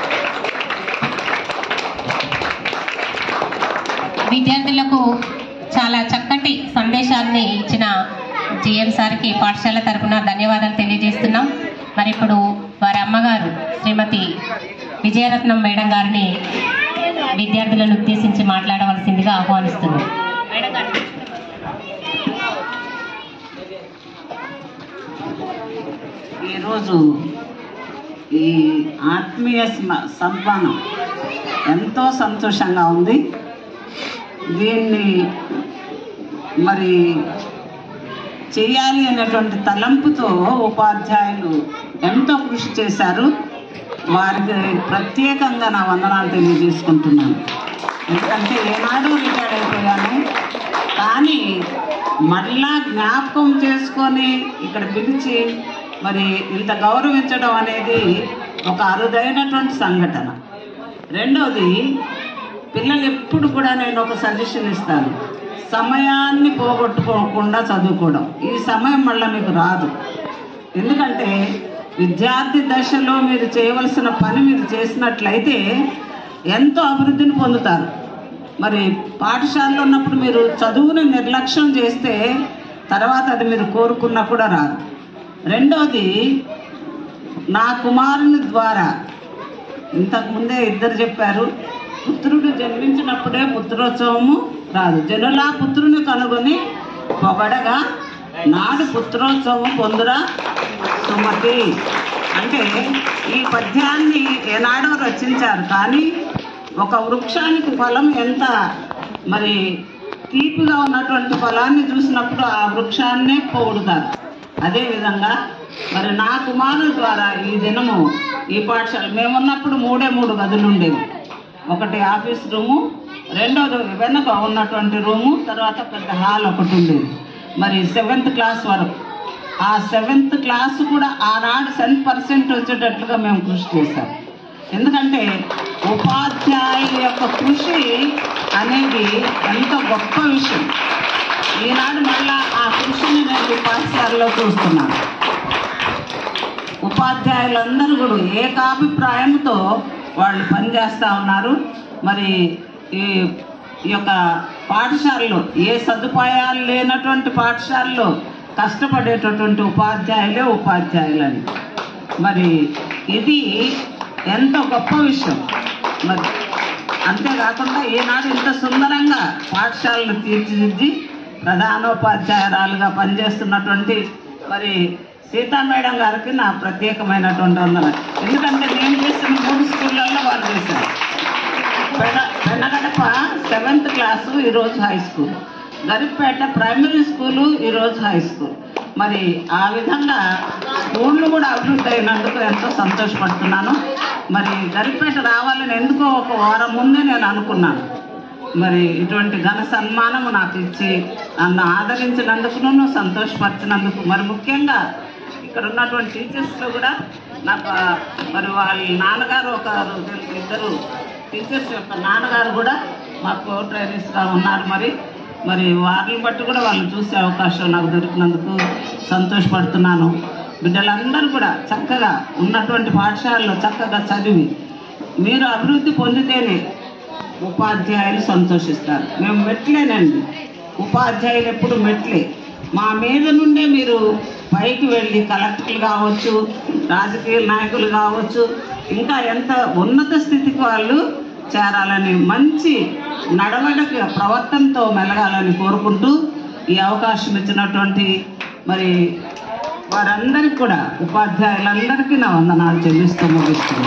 విద్యార్థులకు చాలా చక్కటి సందేశాన్ని ఇచ్చిన జిఎం సార్కి పాఠశాల తరపున ధన్యవాదాలు తెలియజేస్తున్నాం మరి ఇప్పుడు వారి అమ్మగారు శ్రీమతి విజయరత్నం మేడం గారిని విద్యార్థులను ఉద్దేశించి మాట్లాడవలసిందిగా ఆహ్వానిస్తున్నాం మేడం గారు ఈరోజు ఈ ఆత్మీయ స్మ- సంపాదన ఎంతో సంతోషంగా ఉంది దీన్ని మరి చేయాలి అనేటువంటి తలంపుతో ఉపాధ్యాయులు ఎంతో కృషి చేశారు వారికి ప్రత్యేకంగా నా వందనాలు తెలియజేసుకుంటున్నాను ఎందుకంటే ఏనాడో రిటైర్డ్ అయిపోయాను కానీ మళ్ళా జ్ఞాపకం చేసుకొని ఇక్కడ పిలిచి మరి ఇంత గౌరవించడం అనేది ఒక అరుదైనటువంటి సంఘటన రెండవది పిల్లలు ఎప్పుడు కూడా నేను ఒక సజెషన్ ఇస్తాను సమయాన్ని పోగొట్టుకోకుండా చదువుకోవడం ఈ సమయం మళ్ళీ మీకు రాదు ఎందుకంటే విద్యార్థి దశలో మీరు చేయవలసిన పని మీరు చేసినట్లయితే ఎంతో అభివృద్ధిని పొందుతారు మరి పాఠశాలలో ఉన్నప్పుడు మీరు చదువుని నిర్లక్ష్యం చేస్తే తర్వాత అది మీరు కోరుకున్నా కూడా రాదు రెండోది నా కుమారుని ద్వారా ఇంతకుముందే ఇద్దరు చెప్పారు పుత్రుడు జన్మించినప్పుడే పుత్రోత్సవము రాదు జనులా పుత్రుని కనుగొని పొగడగా నాడు పుత్రోత్సవం పొందురా సుమతి అంటే ఈ పద్యాన్ని ఏనాడో రచించారు కానీ ఒక వృక్షానికి ఫలం ఎంత మరి తీపిగా ఉన్నటువంటి ఫలాన్ని చూసినప్పుడు ఆ వృక్షాన్నే పొగుడుతారు అదేవిధంగా మరి నా కుమారుడు ద్వారా ఈ దినము ఈ పాఠశాల మేమున్నప్పుడు మూడే మూడు గదులు ఉండేవి ఒకటి ఆఫీస్ రూము రెండోది వెనక ఉన్నటువంటి రూము తర్వాత పెద్ద హాల్ ఒకటి ఉండేది మరి సెవెంత్ క్లాస్ వరకు ఆ సెవెంత్ క్లాస్ కూడా ఆనాడు సెవెన్ పర్సెంట్ వచ్చేటట్లుగా మేము కృషి చేశాం ఎందుకంటే ఉపాధ్యాయుల యొక్క కృషి అనేది ఎంతో గొప్ప విషయం ఈనాడు మళ్ళా ఆ కృషిని నేను ఈ పాఠశాలలో చూస్తున్నాను ఉపాధ్యాయులందరూ కూడా ఏకాభిప్రాయంతో వాళ్ళు పనిచేస్తూ ఉన్నారు మరి ఈ ఈ యొక్క పాఠశాలలో ఏ సదుపాయాలు లేనటువంటి పాఠశాలలో కష్టపడేటటువంటి ఉపాధ్యాయులే ఉపాధ్యాయులని మరి ఇది ఎంతో గొప్ప విషయం మరి అంతేకాకుండా ఈనాడు ఇంత సుందరంగా పాఠశాలను తీర్చిదిద్ది ప్రధానోపాధ్యాయురాలుగా పనిచేస్తున్నటువంటి మరి సీతా మేడం గారికి నా ప్రత్యేకమైనటువంటి వందన ఎందుకంటే నేను చేసిన మూడు స్కూళ్ళల్లో వారు చేశారు పెన పెనగడప సెవెంత్ క్లాసు ఈరోజు high school Garipeta primary school ఈరోజు హై స్కూల్ మరి ఆ విధంగా స్కూళ్ళు కూడా అభివృద్ధి అయినందుకు ఎంతో సంతోషపడుతున్నాను మరి గరిపేట రావాలని ఎందుకో ఒక వారం ముందే నేను అనుకున్నాను మరి ఇటువంటి ఘన సన్మానము నాకు ఇచ్చి నన్ను ఆదరించినందుకు సంతోషపరిచినందుకు మరి ముఖ్యంగా ఇక్కడ ఉన్నటువంటి టీచర్స్లో కూడా నాకు ఆ, మరి వాళ్ళ నాన్నగారు ఒక ఇద్దరు టీచర్స్ యొక్క నాన్నగారు కూడా మాకు ట్రైనర్స్గా ఉన్నారు మరి మరి వారిని బట్టి కూడా వాళ్ళని చూసే అవకాశం నాకు దొరికినందుకు సంతోషపడుతున్నాను బిడ్డలందరూ కూడా చక్కగా ఉన్నటువంటి పాఠశాలలో చక్కగా చదివి మీరు అభివృద్ధి పొందితేనే ఉపాధ్యాయులు సంతోషిస్తారు మేము మెట్లేనండి ఉపాధ్యాయులు ఎప్పుడు మెట్లే మా మీద నుండే మీరు పైకి వెళ్ళి కలెక్టర్లు కావచ్చు రాజకీయ నాయకులు కావచ్చు ఇంకా ఎంత ఉన్నత స్థితికి వాళ్ళు చేరాలని మంచి నడవడిక ప్రవర్తనతో మెలగాలని కోరుకుంటూ ఈ అవకాశం ఇచ్చినటువంటి మరి వారందరికీ కూడా ఉపాధ్యాయులందరికీ నా వందనాలు చెల్లిస్తూ ముగిస్తున్నాను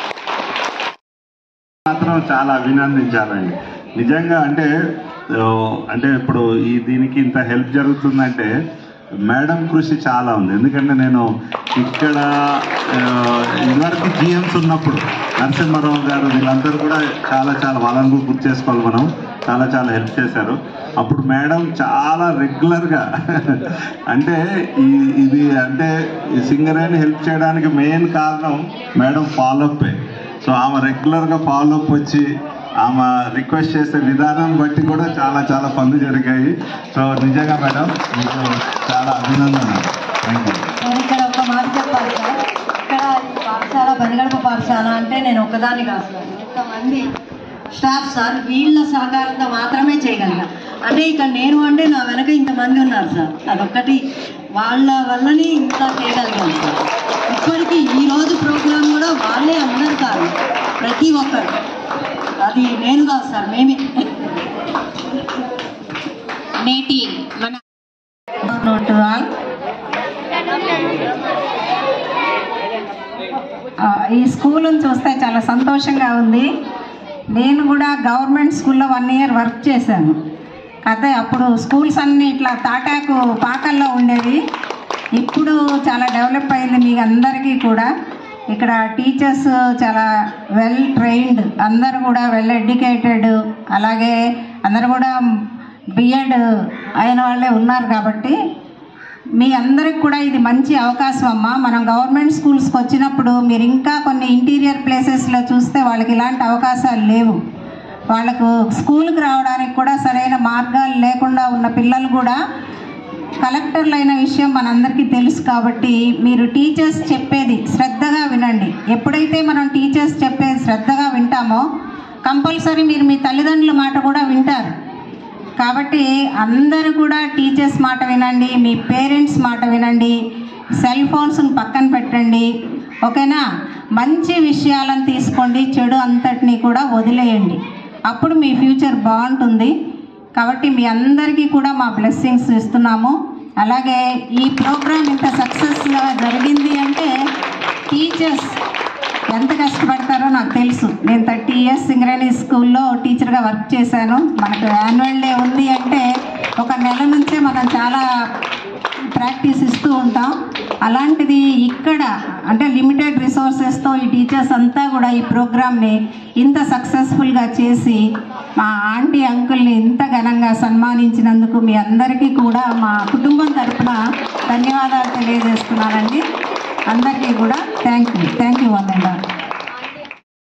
మాత్రం చాలా అభినందించాలండి నిజంగా అంటే ఆ, అంటే ఇప్పుడు ఈ దీనికి ఇంత హెల్ప్ జరుగుతుందంటే మేడం కృషి చాలా ఉంది ఎందుకంటే నేను ఇక్కడ ఆ, ఇదివరకు జిఎంస్ ఉన్నప్పుడు నరసింహారావు గారు వీళ్ళందరూ కూడా చాలా చాలా వాళ్ళని కూడా గుర్తు చేసుకోవాలి మనం చాలా చాలా హెల్ప్ చేశారు అప్పుడు మేడం చాలా రెగ్యులర్గా అంటే ఈ ఇది అంటే ఈ సింగరేని హెల్ప్ చేయడానికి మెయిన్ కారణం మేడం ఫాలోఅప్పే సో ఆమె రెగ్యులర్గా ఫాలోఅప్ వచ్చి ఆమె రిక్వెస్ట్ చేసే విధానం బట్టి కూడా చాలా చాలా పనులు జరిగాయి సో నిజంగా మేడం మీకు చాలా అభినందన థ్యాంక్ యూ నేను ఇక్కడ ఒక మాట చెప్పాలి సార్ ఇక్కడ ఈ పాఠశాల బనగడప పాఠశాల అంటే నేను ఒకదాన్ని కాదు సార్ ఇంతమంది స్టాఫ్ సార్ వీళ్ళ సహకారంతో మాత్రమే చేయగలను అంటే ఇక్కడ నేను అంటే నా వెనక ఇంతమంది ఉన్నారు సార్ అదొక్కటి వాళ్ళ వల్లనే ఇంత చేయగలిగాను సార్ ఇప్పటికీ ఈ రోజు ప్రోగ్రాం కూడా వాళ్ళే అందరు కాదు ప్రతి ఒక్కరు అది నేను కాదు సార్ మేమే నేటి మన to all. ఆ, ఈ స్కూల్ని చూస్తే చాలా సంతోషంగా ఉంది నేను కూడా గవర్నమెంట్ స్కూల్లో వన్ ఇయర్ వర్క్ చేశాను అయితే అప్పుడు స్కూల్స్ అన్నీ ఇట్లా తాటాకు పాకల్లో ఉండేవి ఇప్పుడు చాలా డెవలప్ అయింది మీ అందరికీ కూడా ఇక్కడ టీచర్స్ చాలా వెల్ ట్రైన్డ్ అందరు కూడా వెల్ ఎడ్యుకేటెడ్ అలాగే అందరు కూడా బిఎడ్ అయిన వాళ్ళే ఉన్నారు కాబట్టి మీ అందరికి కూడా ఇది మంచి అవకాశం అమ్మా మనం గవర్నమెంట్ స్కూల్స్కి వచ్చినప్పుడు మీరు ఇంకా కొన్ని ఇంటీరియర్ ప్లేసెస్లో చూస్తే వాళ్ళకి ఇలాంటి అవకాశాలు లేవు వాళ్ళకు స్కూల్కి రావడానికి కూడా సరైన మార్గాలు లేకుండా ఉన్న పిల్లలు కూడా కలెక్టర్లు అయిన విషయం మనందరికీ తెలుసు కాబట్టి మీరు టీచర్స్ చెప్పేది శ్రద్ధగా వినండి ఎప్పుడైతే మనం టీచర్స్ చెప్పేది శ్రద్ధగా వింటామో కంపల్సరీ మీరు మీ తల్లిదండ్రుల మాట కూడా వింటారు కాబట్టి అందరూ కూడా టీచర్స్ మాట వినండి మీ పేరెంట్స్ మాట వినండి సెల్ ఫోన్స్ని పక్కన పెట్టండి ఓకేనా మంచి విషయాలను తీసుకోండి చెడు అంతటినీ కూడా వదిలేయండి అప్పుడు మీ ఫ్యూచర్ బాగుంటుంది కాబట్టి మీ అందరికీ కూడా మా బ్లెస్సింగ్స్ ఇస్తున్నాము అలాగే ఈ ప్రోగ్రామ్ ఇంత సక్సెస్గా జరిగింది అంటే టీచర్స్ ఎంత కష్టపడతారో నాకు తెలుసు నేను థర్టీ ఇయర్స్ సింగరేణి స్కూల్లో టీచర్గా వర్క్ చేశాను మనకు యాన్యువల్ డే ఉంది అంటే ఒక నెల నుంచే మనం చాలా ప్రాక్టీస్ ఇస్తూ ఉంటాం అలాంటిది ఇక్కడ అంటే లిమిటెడ్ రిసోర్సెస్తో ఈ టీచర్స్ అంతా కూడా ఈ ప్రోగ్రామ్ని ఇంత సక్సెస్ఫుల్గా చేసి మా ఆంటీ అంకుల్ని ఇంత ఘనంగా సన్మానించినందుకు మీ అందరికీ కూడా మా కుటుంబం తరఫున ధన్యవాదాలు తెలియజేస్తున్నానండి అందరికీ కూడా థ్యాంక్ యూ థ్యాంక్ యూ వందండి